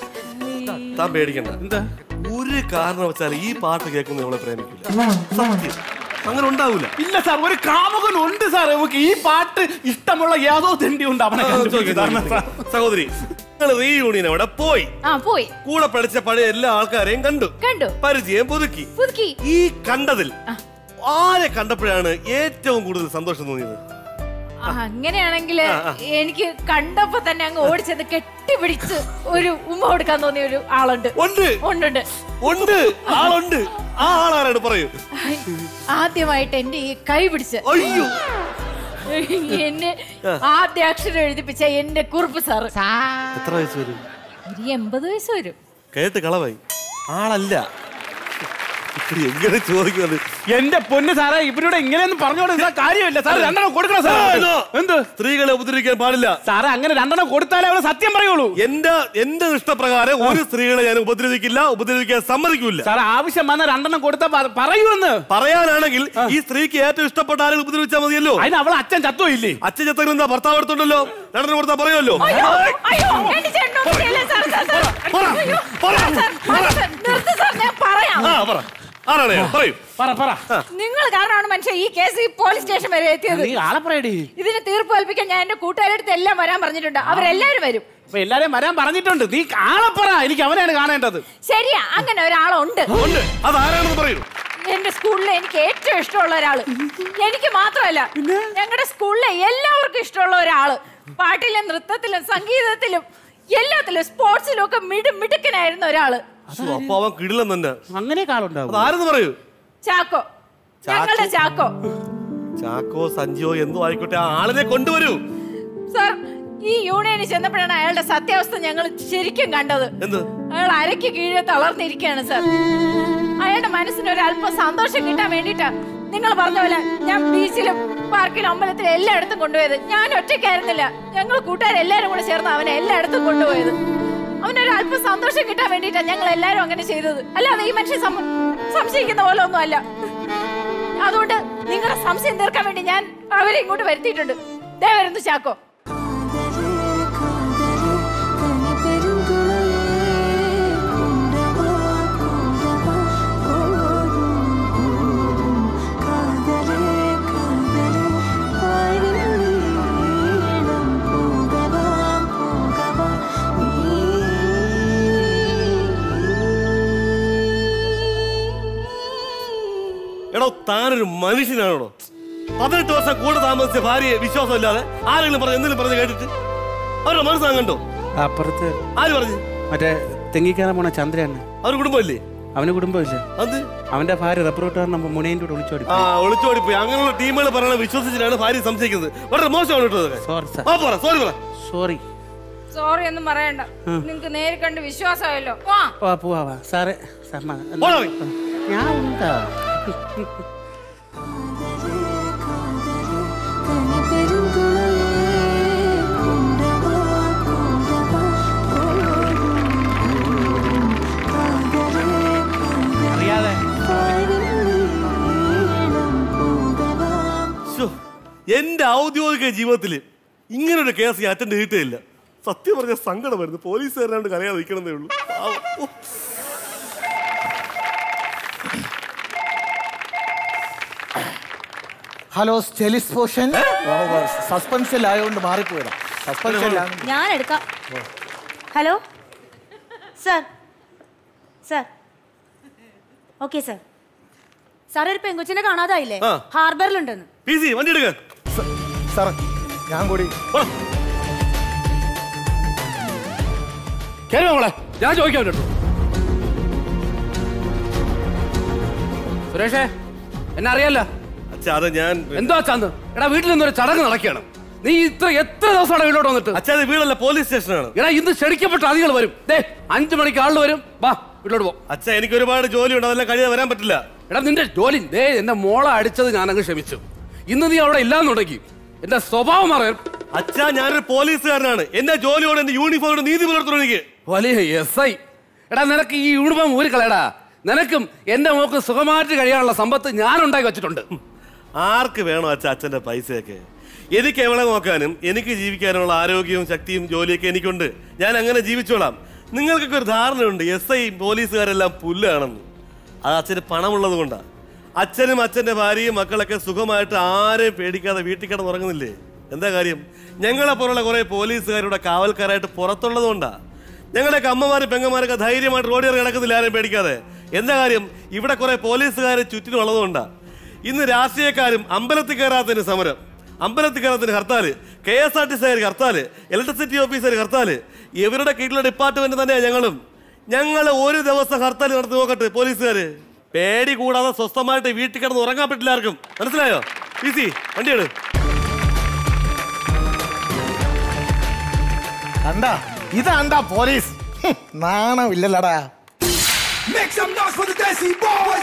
താൻ പേടിക്കണ്ട എന്താ ഒരു കാരണവശാലും ഈ പാട്ട് കേൾക്കുന്ന നമ്മളെ പ്രേമിക്കില്ല സത്യം അങ്ങനെ ഉണ്ടാവൂല ഇല്ല സാർ ഒരു കാമുകൻ ഉണ്ട് സാർ നമുക്ക് ഈ പാട്ട് ഇഷ്ടമുള്ള ഏതോ തെണ്ടി ഉണ്ട് അവനെ ആ, കണ്ടുപിടിച്ച് ചോദിക്ക്, തരണം ചോദിക്ക്. സഹോദരി നിങ്ങൾ റീയൂണിയൻ അവിടെ പോയി ആ പോയി കൂടെ പഠിച്ച പഴയ എല്ലാ ആൾക്കാരെയും കണ്ടു കണ്ടു പരിചയം പുതുക്കി പുതുക്കി ഈ കണ്ടതിൽ ആരെ കണ്ടപ്പോഴാണ് ഏറ്റവും കൂടുതൽ സന്തോഷം തോന്നിയത് ആ, അങ്ങനെയാണെങ്കിൽ ആ, ആ. എനിക്ക് കണ്ടപ്പോ തന്നെ അങ്ങ് ഓടിച്ചത് കെട്ടിപ്പിടിച്ച് ഒരു ഉമ്മ കൊടുക്കാൻ തോന്നിയ ഒരു ആളുണ്ട് ഉണ്ട് ഉണ്ട് ഉണ്ട് ആളുണ്ട് ആ ആളാരാണ് പറയൂ ആദ്യമായിട്ട് എന്റെ ഈ കൈ പിടിച്ച് അയ്യോ എന്നെ ആദ്യ അക്ഷരം എഴുതിപ്പിച്ച എന്റെ കുറുപ്പ് സാറ് എത്ര വയസ്സ് വരും ഒരു എൺപത് വയസ്സ് വരും കേട്ട് കളവായി ആളല്ല ഇത് എങ്ങനെ ചോദിക്കുന്നത് എന്റെ പൊന്ന് സാറേ ഇവരുടെ ഇങ്ങനെയൊന്നും പറഞ്ഞോണ്ട് നിന്നാ കാര്യമില്ല സാർ രണ്ടെണ്ണം കൊടുക്കണം സാർ എന്ത് സ്ത്രീകളെ ഉപദ്രവിക്കാൻ പാടില്ല സാറേ അങ്ങനെ രണ്ടെണ്ണം കൊടുത്താലേ അവള് സത്യം പറയുള്ളൂ എന്റെ എന്റെ ഇഷ്ടപ്രകാരം ഒരു സ്ത്രീകളെ ഞാൻ ഉപദ്രവിക്കില്ല ഉപദ്രവിക്കാൻ സമ്മതിക്കില്ല സാർ ആവശ്യം വന്ന രണ്ടെണ്ണം കൊടുത്താ പ- പറയൂന്ന് പറയാനാണെങ്കിൽ ഈ സ്ത്രീക്ക് ഏറ്റവും ഇഷ്ടപ്പെട്ട ആരും ഉപദ്രവിച്ചാൽ മതിയല്ലോ അതിന് അവൾ അച്ഛൻ ചത്തോ ഇല്ലേ അച്ഛൻ ചത്തങ്ങൾ എന്താ ഭർത്താവ് എടുത്തുണ്ടല്ലോ രണ്ടെണ്ണം കൊടുത്താൽ പറയുമല്ലോ അയ്യോ, അയ്യോ, എന്റെ ചേട്ടനൊന്നും ചെയ്യില്ല, സാർ, സാർ, സാർ. അയ്യോ, സാർ, സാർ, സാർ, നിർത്ത് സാർ, ഞാൻ പറയാം ആ പറ ആരാണ് ഞാൻ? പറയൂ പറ പറ നിങ്ങൾ കാരണമാണ് മനുഷ്യ ഈ കേസ് ഈ പോലീസ് സ്റ്റേഷൻ വരെ എത്തിയത് നീ ആളെ പറയടി ഇതിന് തീർപ്പ് കൽപ്പിക്കാൻ ഞാൻ എന്റെ കൂട്ടുകാരുടെ അടുത്ത് എല്ലാം വരാൻ പറഞ്ഞിട്ടുണ്ട് അവരെല്ലാരും വരും അപ്പൊ എല്ലാരെയും വരാൻ പറഞ്ഞിട്ടുണ്ട് നീ ആളെ പറ എനിക്ക് അവനെയാണ് കാണേണ്ടത് ശരിയാ അങ്ങനെ ഒരാളുണ്ട് ഉണ്ട് അതാരാണെന്ന് പറയൂ എന്റെ സ്കൂളിലെ എനിക്ക് ഏറ്റവും ഇഷ്ടമുള്ള ഒരാള് എനിക്ക് മാത്രമല്ല ഞങ്ങളുടെ സ്കൂളിലെ എല്ലാവർക്കും ഇഷ്ടമുള്ള ഒരാള് പാട്ടിലും നൃത്തത്തിലും സംഗീതത്തിലും എല്ലാത്തിലും സ്പോർട്സിലും ഒക്കെ മിടു മിടുക്കനായിരുന്ന ഒരാള് ശ്ശോ, അപ്പൊ അവൻ കിടിലം തന്നെ അങ്ങനെ കാളുണ്ടാവും അതാരെന്ന് പറയൂ ചാക്കോ ഞങ്ങളുടെ ചാക്കോ ചാക്കോ സഞ്ജയോ എന്തോ ആയിക്കോട്ടെ ആ ആളിനെ കൊണ്ടുവരൂ സാർ ഈ യൂണിയനിൽ ചെന്നപ്പോഴാണ് അയാളുടെ സത്യാവസ്ഥ ഞങ്ങൾ ശരിക്കും കണ്ടത് എന്ത് അയാൾ അരയ്ക്ക് കീഴെ തളർന്നിരിക്കുകയാണ് സാർ അയാളുടെ മനസ്സിന് ഒരു അല്പം സന്തോഷം കിട്ടാൻ വേണ്ടിട്ടാ നിങ്ങൾ പറഞ്ഞ പോലെ ഞാൻ ബീച്ചിലും പാർക്കിലും അമ്പലത്തിലും എല്ലായിടത്തും കൊണ്ടുപോയത് ഞാൻ ഒറ്റയ്ക്കായിരുന്നില്ല ഞങ്ങൾ കൂട്ടുകാരെല്ലാരും കൂടെ ചേർന്ന് അവനെ എല്ലായിടത്തും കൊണ്ടുപോയത് അവനൊരു അല്പം സന്തോഷം കിട്ടാൻ വേണ്ടിട്ടാ ഞങ്ങൾ എല്ലാരും അങ്ങനെ ചെയ്തത് അല്ലാതെ ഈ മനുഷ്യൻ സം- സംശയിക്കുന്ന പോലെ ഒന്നും അല്ല അതുകൊണ്ട് നിങ്ങളുടെ സംശയം തീർക്കാൻ വേണ്ടി ഞാൻ അവരെ ഇങ്ങോട്ട് വരുത്തിയിട്ടുണ്ട് ദേ വരുന്നു ചാക്കോ പെരുങ്കുളയേ ഞാനൊരു മനുഷ്യനാണോ പതിനെട്ട് വർഷം കൂടെ താമസിച്ച ഭാര്യയെ വിശ്വാസമില്ലാതെ ആരെങ്കിലും പറഞ്ഞു എന്തെങ്കിലും പറഞ്ഞു കേട്ടിട്ട് അവരുടെ മനസ്സാ കണ്ടോ അപ്പുറത്ത് ആര് പറഞ്ഞു മറ്റേ തെങ്ങിക്കയറാൻ പോണ ചന്ദ്രയാണ് അവർ കുടുംബമില്ലേ അവന് കുടുംബമില്ല അത് അവന്റെ ഭാര്യ റബ്ബർ വെട്ടുകാരൻ മുനേൻ്റെ കൂടെ ഒളിച്ചോടി ആ ഒളിച്ചോടിപ്പോയി അങ്ങനെയുള്ള ടീമുകൾ പറയണ വിശ്വസിച്ചിട്ടാണ് ഭാര്യ സംശയിക്കുന്നത് വളരെ മോശമാണ് കേട്ടോ സോറി ആ പറ സോറി പറ സോറി സോറി ഒന്നും പറയണ്ട ഉം. നിങ്ങക്ക് നേരി കണ്ട് വിശ്വാസമായല്ലോ വാ ഓ പോവാ സാറേ സമ്മ- പോടാ. ഞാൻ ഉണ്ടാ അറിയാതെ ശ്ശോ, എന്റെ ഔദ്യോഗിക ജീവിതത്തിൽ ഇങ്ങനൊരു കേസ് ഞാൻ അറ്റൻഡ് ചെയ്തിട്ടില്ല സത്യം പറഞ്ഞ സങ്കടം വരുന്നു പോലീസുകാരനാണ്ട് കരയാതെ നിൽക്കണമെന്നേ ഉള്ളൂ പാവം. ഓ. ഹലോ സ്റ്റെലിസ് പോഷൻ സസ്പെൻഷനിലായതുകൊണ്ട് മാറിപ്പോയതാ സസ്പെൻഷനിലാണ് ഞാൻ എടുക്കാം hello sir sir okay sir sir ഒരു പെങ്കൊച്ചിനെ കാണാതായില്ലേ ആ. ഹാർബറിലുണ്ടെന്ന് പി സി വണ്ടി എടുക്ക സാർ ഞാൻ കൂടി കേറി മോളെ ഞാൻ ചോദിക്കാൻ കേട്ടോ സുരേഷേ എന്നെ അറിയാലോ അച്ഛാ അത് ഞാൻ എന്തോ അച്ഛാന്ന് എടാ വീട്ടിൽ നിന്നൊരു ചടങ്ങ് നടക്കുകയാണ് നീ ഇത്ര എത്ര ദിവസമാണ് വീട്ടിലോട്ട് വന്നിട്ട് അച്ഛാ ഇത് വീടല്ല പോലീസ് സ്റ്റേഷനാണ് എടാ ഇന്ന് ക്ഷണിക്കപ്പെട്ട അതികൾ വരും ദേ അഞ്ചു മണിക്ക് ആള് വരും വാ വീട്ടിലോട്ട് പോ അച്ഛാ എനിക്ക് ഒരുപാട് ജോലിയുണ്ട് അതെല്ലാം കഴിയാതെ വരാൻ പറ്റില്ല എടാ നിന്റെ ജോലി ദേ എന്റെ മോളെ അടിച്ചത് ഞാൻ അങ്ങ് ക്ഷമിച്ചു ഇന്ന് നീ അവിടെ ഇല്ലാന്നുണ്ടെങ്കിൽ എന്റെ സ്വഭാവം മാറാൻ അച്ഛാ ഞാനൊരു പോലീസുകാരനാണ് എന്റെ ജോലിയോട് എന്റെ യൂണിഫോമോട് നീതി പുലർത്തണം എനിക്ക് വലിയ എസ് ഐ എടാ നിനക്ക് ഈ യൂണിഫോം ഊരി കളയടാ നിനക്കും എന്റെ മോക്ക് സുഖമായിട്ട് കഴിയാനുള്ള സമ്പത്ത് ഞാൻ ഉണ്ടാക്കി വെച്ചിട്ടുണ്ട് ആർക്ക് വേണോ അച്ഛാ അച്ഛന്റെ പൈസയൊക്കെ എനിക്ക് എവിടെ നോക്കാനും എനിക്ക് ജീവിക്കാനുള്ള ആരോഗ്യവും ശക്തിയും ജോലിയൊക്കെ എനിക്കുണ്ട് ഞാൻ അങ്ങനെ ജീവിച്ചോളാം നിങ്ങൾക്കൊക്കെ ഒരു ധാരണയുണ്ട് എസ് ഐ പോലീസുകാരെല്ലാം പുല്ലാണെന്ന് അത് അച്ഛന് പണമുള്ളത് കൊണ്ടാ അച്ഛനും അച്ഛന്റെ ഭാര്യയും മക്കളൊക്കെ സുഖമായിട്ട് ആരെയും പേടിക്കാതെ വീട്ടിൽ കിടന്ന് ഉറങ്ങുന്നില്ലേ എന്താ കാര്യം ഞങ്ങളെ പോലുള്ള കുറെ പോലീസുകാരുടെ കാവൽക്കാരായിട്ട് പുറത്തുള്ളത് കൊണ്ടാ ഞങ്ങളുടെയൊക്കെ അമ്മമാരും പെങ്ങന്മാരൊക്കെ ധൈര്യമായിട്ട് റോഡിൽ ഇറങ്ങി കിടക്കുന്നില്ല ആരെയും പേടിക്കാതെ എന്താ കാര്യം ഇവിടെ കുറെ പോലീസുകാരെ ചുറ്റിനും ഉള്ളതുകൊണ്ടാ ഇന്ന് രാഷ്ട്രീയക്കാരും അമ്പലത്തിൽ കയറാത്തതിന് സമരം അമ്പലത്തിൽ കയറാത്തതിന് hartal K S R T C hartal electricity officer hartal ഇവരുടെ കീഴിലുള്ള ഡിപ്പാർട്ട്മെന്റ് തന്നെയാ ഞങ്ങളും ഞങ്ങൾ ഒരു ദിവസം ഹർത്താൽ നടത്തി നോക്കട്ടെ പോലീസുകാര് പേടി കൂടാതെ സ്വസ്ഥമായിട്ട് വീട്ടിൽ കിടന്ന് ഉറങ്ങാൻ പറ്റില്ല ആർക്കും മനസ്സിലായോ പി സി വണ്ടിയാണ് കണ്ടാ ഇതാണ്ടാ പോലീസ് ഹും, നാണമില്ലല്ലടാ Make some noise for the Desi Boys.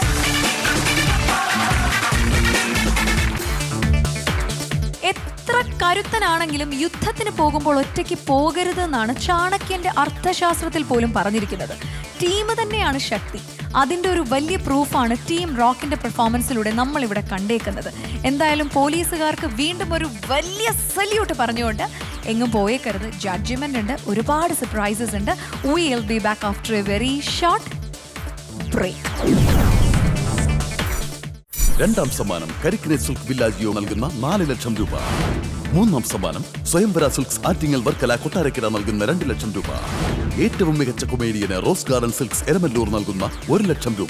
എത്ര കരുത്തനാണെങ്കിലും യുദ്ധത്തിന് പോകുമ്പോൾ ഒറ്റയ്ക്ക് പോകരുത് എന്നാണ് ചാണക്യന്റെ അർത്ഥശാസ്ത്രത്തിൽ പോലും പറഞ്ഞിരിക്കുന്നത് ടീം തന്നെയാണ് ശക്തി അതിന്റെ ഒരു വലിയ പ്രൂഫാണ് ടീം റോക്കിന്റെ പെർഫോമൻസിലൂടെ നമ്മൾ ഇവിടെ കണ്ടേക്കുന്നത് എന്തായാലും പോലീസുകാർക്ക് വീണ്ടും ഒരു വലിയ സല്യൂട്ട് പറഞ്ഞുകൊണ്ട് എങ്ങും പോയേക്കരുത് ജഡ്ജ്മെന്റ് ഉണ്ട് ഒരുപാട് സർപ്രൈസസ് ഉണ്ട് will be back after a very short break രണ്ടാം സമ്മാനം കരിക്കിനെ സിൽക്ക് വില്ലാജിയോ നൽകുന്ന നാല് ലക്ഷം രൂപ മൂന്നാം സമ്മാനം സ്വയംവര സിൽക്സ് ആറ്റിങ്ങൽ വർക്കല കൊട്ടാരക്കര നൽകുന്ന രണ്ട് ലക്ഷം രൂപ ഏറ്റവും മികച്ച കൊമേഡിയന് റോസ് ഗാർഡൻ സിൽക്സ് എരമല്ലൂർ നൽകുന്ന ഒരു ലക്ഷം രൂപ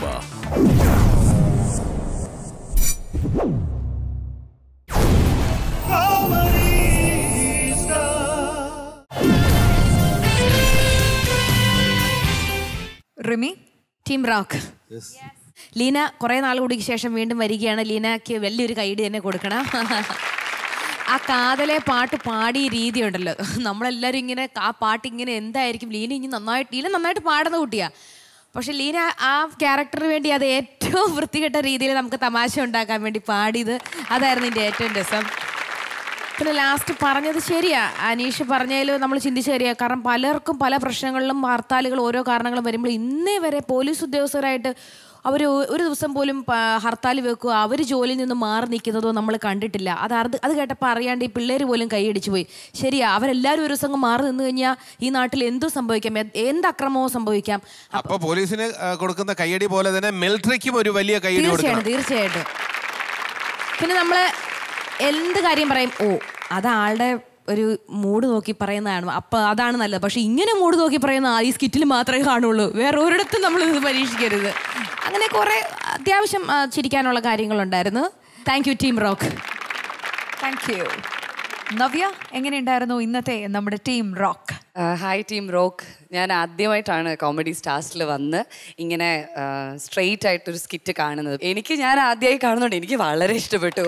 റിമി ടീം റോക്ക് ലീന കുറെ നാൾ കൂടിക്ക് ശേഷം വീണ്ടും വരികയാണ് ലീനയ്ക്ക് വലിയൊരു കൈഡ് തന്നെ കൊടുക്കണം ആ കാതലെ പാട്ട് പാടിയ രീതി ഉണ്ടല്ലോ നമ്മളെല്ലാവരും ഇങ്ങനെ ആ പാട്ട് ഇങ്ങനെ എന്തായിരിക്കും ലീന ഇനി നന്നായിട്ട് ലീന നന്നായിട്ട് പാടുന്ന കുട്ടിയാ പക്ഷെ ലീന ആ ക്യാരക്ടറിന് വേണ്ടി അത് ഏറ്റവും വൃത്തികെട്ട രീതിയിൽ നമുക്ക് തമാശ ഉണ്ടാക്കാൻ വേണ്ടി പാടിയത് അതായിരുന്നു എൻ്റെ ഏറ്റവും രസം പിന്നെ ലാസ്റ്റ് പറഞ്ഞത് ശരിയാ അനീഷ് പറഞ്ഞതിൽ നമ്മൾ ചിന്തിച്ച ശരിയാ കാരണം പലർക്കും പല പ്രശ്നങ്ങളിലും ഹർത്താലുകൾ ഓരോ കാരണങ്ങളും വരുമ്പോൾ ഇന്നേ വരെ പോലീസ് ഉദ്യോഗസ്ഥരായിട്ട് അവർ ഒരു ദിവസം പോലും ഹർത്താൽ വെക്കുക അവർ ജോലിയിൽ നിന്ന് മാറി നിൽക്കുന്നതോ നമ്മൾ കണ്ടിട്ടില്ല അത് അത് അത് കേട്ടപ്പോൾ അറിയാണ്ട് ഈ പിള്ളേർ പോലും കൈയടിച്ചു പോയി ശരിയാ അവരെല്ലാവരും ഒരു ദിവസം അങ്ങ് മാറി നിന്ന് കഴിഞ്ഞാൽ ഈ നാട്ടിൽ എന്തും സംഭവിക്കാം എ- എന്ത് അക്രമവും സംഭവിക്കാം അപ്പൊ പോലീസിന് ആ, കൊടുക്കുന്ന കയ്യടി പോലെ തന്നെ മിലിറ്ററിക്കും ഒരു വലിയ കയ്യടി തീർച്ചയായിട്ടും കൊടുക്കണം തീർച്ചയായിട്ടും പിന്നെ നമ്മൾ എന്ത് കാര്യം പറയും ഓ അത് ആളുടെ ഒരു മൂഡ് നോക്കി പറയുന്നതാണ് അപ്പൊ അതാണ് നല്ലത് പക്ഷെ ഇങ്ങനെ മൂഡ് നോക്കി പറയുന്ന ആ ഈ സ്കിറ്റിൽ മാത്രമേ കാണുള്ളൂ വേറെ ഒരിടത്തും നമ്മൾ ഇത് പരീക്ഷിക്കരുത് അങ്ങനെ കുറെ ആ, അത്യാവശ്യം ആ, ചിരിക്കാനുള്ള കാര്യങ്ങളുണ്ടായിരുന്നു thank you team rock thank you Navya എങ്ങനെയുണ്ടായിരുന്നു ഇന്നത്തെ നമ്മുടെ team rock hi team rock ഞാൻ ആദ്യമായിട്ടാണ് കോമഡി സ്റ്റാർസിൽ വന്ന് ഇങ്ങനെ സ്ട്രെയിറ്റ് ആയിട്ടൊരു സ്കിറ്റ് കാണുന്നത് എനിക്ക് ഞാൻ ആദ്യമായി കാണുന്നുണ്ട് എനിക്ക് വളരെ ഇഷ്ടപ്പെട്ടു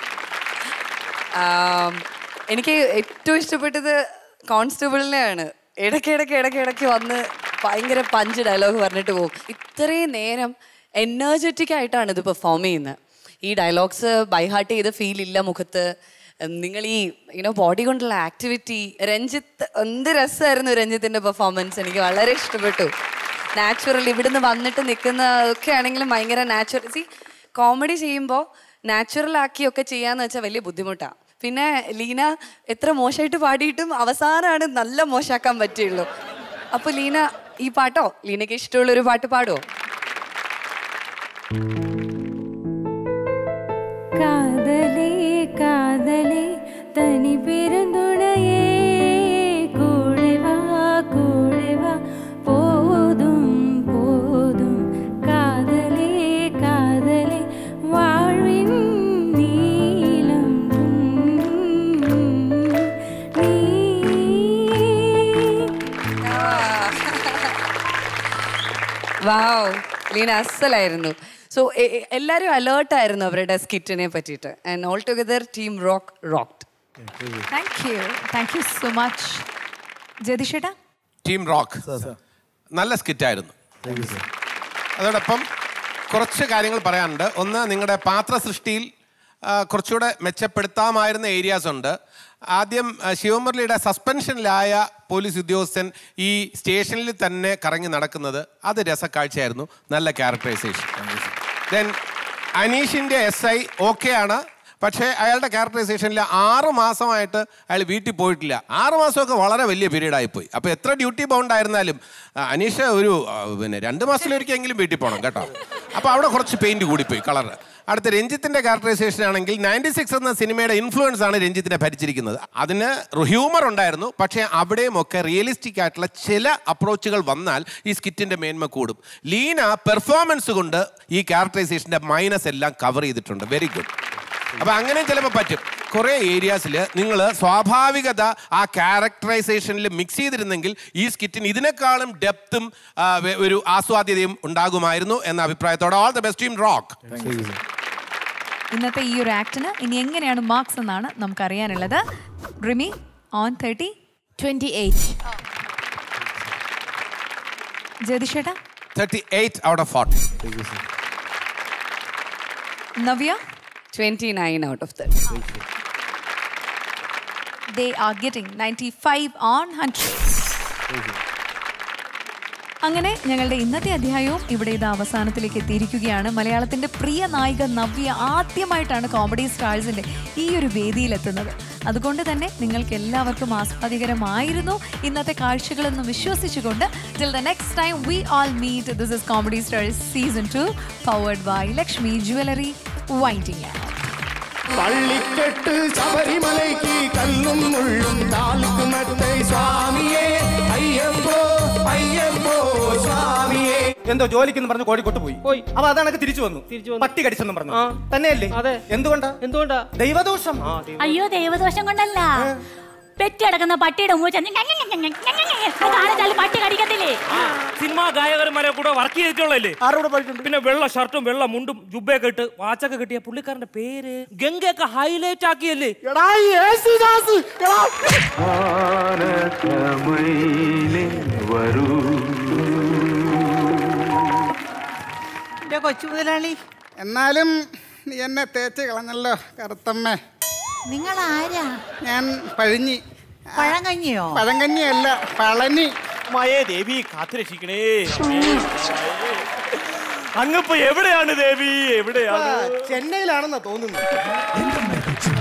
ആം, എനിക്ക് ഏറ്റവും ഇഷ്ടപ്പെട്ടത് കോൺസ്റ്റബിളിനെയാണ് ഇടയ്ക്ക് ഇടയ്ക്ക് ഇടയ്ക്ക് ഇടയ്ക്ക് വന്ന് ഭയങ്കര പഞ്ച് ഡയലോഗ് പറഞ്ഞിട്ട് പോകും ഇത്രയും നേരം എനർജറ്റിക് ആയിട്ടാണ് ഇത് പെർഫോം ചെയ്യുന്നത് ഈ ഡയലോഗ്സ് ബൈഹാർട്ട് ചെയ്ത് ഫീൽ ഇല്ല മുഖത്ത് നിങ്ങൾ ഈ യുനോ ബോഡി കൊണ്ടുള്ള ആക്ടിവിറ്റി രഞ്ജിത്ത് എന്ത് രസമായിരുന്നു രഞ്ജിത്തിന്റെ പെർഫോമൻസ് എനിക്ക് വളരെ ഇഷ്ടപ്പെട്ടു നാച്ചുറൽ ഇവിടുന്ന് വന്നിട്ട് നിൽക്കുന്ന ഒക്കെ ആണെങ്കിലും ഭയങ്കര നാച്ചുറൽ സി കോമഡി ചെയ്യുമ്പോൾ നാച്ചുറൽ ആക്കിയൊക്കെ ചെയ്യാന്ന് വെച്ചാൽ വലിയ ബുദ്ധിമുട്ടാണ് പിന്നെ ലീന എത്ര മോശമായിട്ട് പാടിയിട്ടും അവസാനമാണ് നല്ല മോശമാക്കാൻ പറ്റുള്ളൂ അപ്പൊ ലീന ഈ പാട്ടോ ലീനയ്ക്ക് ഇഷ്ടമുള്ള ഒരു പാട്ട് പാടുമോ കാതലേ കാതലേ തനി പെരുന്തുണയേ കൂടെ വാ കൂടെ വാ പോതും പോതും കാതലേ കാതലേ വാഴ്വിൻ നീളം നീ വാവ് ലീന അസലായിരുന്നു സോ എല്ലാവരും അലേർട്ടായിരുന്നു അവരുടെ സ്കിറ്റിനെ പറ്റിയിട്ട് and all together team rock rocked thank you thank you so much ജതിഷേട്ടാ ടീം റോക്ക് നല്ല സ്കിറ്റായിരുന്നു അതോടൊപ്പം കുറച്ച് കാര്യങ്ങൾ പറയാനുണ്ട് ഒന്ന് നിങ്ങളുടെ പാത്ര സൃഷ്ടിയിൽ ആ, കുറച്ചുകൂടെ മെച്ചപ്പെടുത്താമായിരുന്ന ഏരിയാസ് ഉണ്ട് ആദ്യം ആ, ശിവമുരളിയുടെ സസ്പെൻഷനിലായ പോലീസ് ഉദ്യോഗസ്ഥൻ ഈ സ്റ്റേഷനിൽ തന്നെ കറങ്ങി നടക്കുന്നത് അത് രസക്കാഴ്ചയായിരുന്നു നല്ല ക്യാരക്ടറൈസേഷൻ ദെൻ അനീഷിൻ്റെ എസ് ഐ ഓക്കെ ആണ് പക്ഷേ അയാളുടെ ക്യാരക്ടറൈസേഷനിൽ ആറ് മാസമായിട്ട് അയാൾ വീട്ടിൽ പോയിട്ടില്ല ആറ് മാസമൊക്കെ വളരെ വലിയ പീരീഡ് ആയിപ്പോയി അപ്പോൾ എത്ര ഡ്യൂട്ടി ബൗണ്ട് ആയിരുന്നാലും ആ, അനീഷ് ഒരു ആ, പിന്നെ രണ്ട് മാസത്തിലൊരിക്കലെങ്കിലും വീട്ടിൽ പോകണം കേട്ടോ അപ്പോൾ അവിടെ കുറച്ച് പെയിന്റ് കൂടിപ്പോയി കളർ അടുത്ത രഞ്ജിത്തിന്റെ ക്യാരക്ടറൈസേഷൻ ആണെങ്കിൽ നയൻറ്റി സിക്സ് എന്ന സിനിമയുടെ ഇൻഫ്ലുവൻസ് ആണ് രഞ്ജിത്തിനെ ഭരിച്ചിരിക്കുന്നത് അതിന് ഹ്യൂമർ ഉണ്ടായിരുന്നു പക്ഷേ അവിടെയും ഒക്കെ റിയലിസ്റ്റിക് ആയിട്ടുള്ള ചില അപ്രോച്ചുകൾ വന്നാൽ ഈ സ്കിറ്റിന്റെ മേന്മ കൂടും ലീന പെർഫോമൻസ് കൊണ്ട് ഈ ക്യാരക്ടറൈസേഷന്റെ മൈനസ് എല്ലാം കവർ ചെയ്തിട്ടുണ്ട് വെരി ഗുഡ് അപ്പൊ അങ്ങനെ ചിലപ്പോൾ പറ്റും കുറേ ഏരിയാസിൽ നിങ്ങൾ സ്വാഭാവികത ആ ക്യാരക്ടറൈസേഷനിൽ മിക്സ് ചെയ്തിരുന്നെങ്കിൽ ഈ സ്കിറ്റിന് ഇതിനേക്കാളും ഡെപ്തും ഒരു ആസ്വാദ്യതയും ഉണ്ടാകുമായിരുന്നു എന്ന അഭിപ്രായത്തോടെ all the best team rock ഇന്നത്തെ ഈ ഒരു ആക്ടിന് ഇനി എങ്ങനെയാണ് മാർക്സ് എന്നാണ് നമുക്കറിയാനുള്ളത് Rimi on thirty twenty eight ജതിഷേട്ടാ thirty eight out of forty Navya twenty nine out of thirty they are getting 95 on 100 അങ്ങനെ ഞങ്ങളുടെ ഇന്നത്തെ അധ്യായവും ഇവിടെ ഇത് അവസാനത്തിലേക്ക് എത്തിയിരിക്കുകയാണ് മലയാളത്തിന്റെ പ്രിയ നായിക നവ്യ ആദ്യമായിട്ടാണ് കോമഡി സ്റ്റാഴ്സിന്റെ ഈ ഒരു വേദിയിലെത്തുന്നത് അതുകൊണ്ട് തന്നെ നിങ്ങൾക്ക് എല്ലാവർക്കും ആസ്വാദികരമായിരുന്നു ഇന്നത്തെ കാഴ്ചകളെന്ന് വിശ്വസിച്ചുകൊണ്ട് till the next time we all meet this is comedy stars season two powered by Lakshmi jewellery winding പള്ളിക്കെട്ട് ശബരിമലയ്ക്ക് കല്ലും മുള്ളും താൽക്കുമത്തെ സ്വാമിയേ അയ്യപ്പോ അയ്യപ്പോ സ്വാമിയേ എന്തോ ജോലിക്കെന്ന് പറഞ്ഞ് കോഴിക്കോട്ട് പോയി പോയി അപ്പൊ അതാണ് തിരിച്ചു വന്നു തിരിച്ചു വന്നു പട്ടി കടിച്ചെന്നും പറഞ്ഞു തന്നെയല്ലേ അതെ എന്തുകൊണ്ടാ എന്തുകൊണ്ടാ ദൈവദോഷം അയ്യോ ദൈവദോഷം കൊണ്ടല്ല പെറ്റ് കിടക്കുന്ന പട്ടിയുടെ മൂച്ച കാണിച്ചാൽ പട്ടി കടിക്കത്തില്ലേ സിനിമാ ഗായകന്മാരെ കൂടെ വർക്ക് ചെയ്തിട്ടുള്ളല്ലേ ആരോട് പഠിച്ചിട്ടുണ്ട് പിന്നെ വെള്ള ഷർട്ടും വെള്ള മുണ്ടും ജുബയൊക്കെ ഇട്ട് വാച്ചൊക്കെ കിട്ടിയ പുള്ളിക്കാരന്റെ പേര് ഗംഗയൊക്കെ ഹൈലൈറ്റ് ആക്കിയല്ലേ എടാ യേശുദാസ് എടാ വരൂ എന്റെ കൊച്ചു മുതലാളി എന്നാലും നീ എന്നെ തേച്ച് കളഞ്ഞല്ലോ കറുത്തമ്മ നിങ്ങൾ ആരാ ഞാൻ പഴിഞ്ഞി പഴങ്കഞ്ഞിയോ പഴങ്കഞ്ഞിയല്ല പളനി മായേ ദേവി കാത്തുരക്ഷിക്കണേ അങ്ങിപ്പോ എവിടെയാണ് ദേവി എവിടെയാണ് ചെന്നൈയിലാണെന്നാ തോന്നുന്നു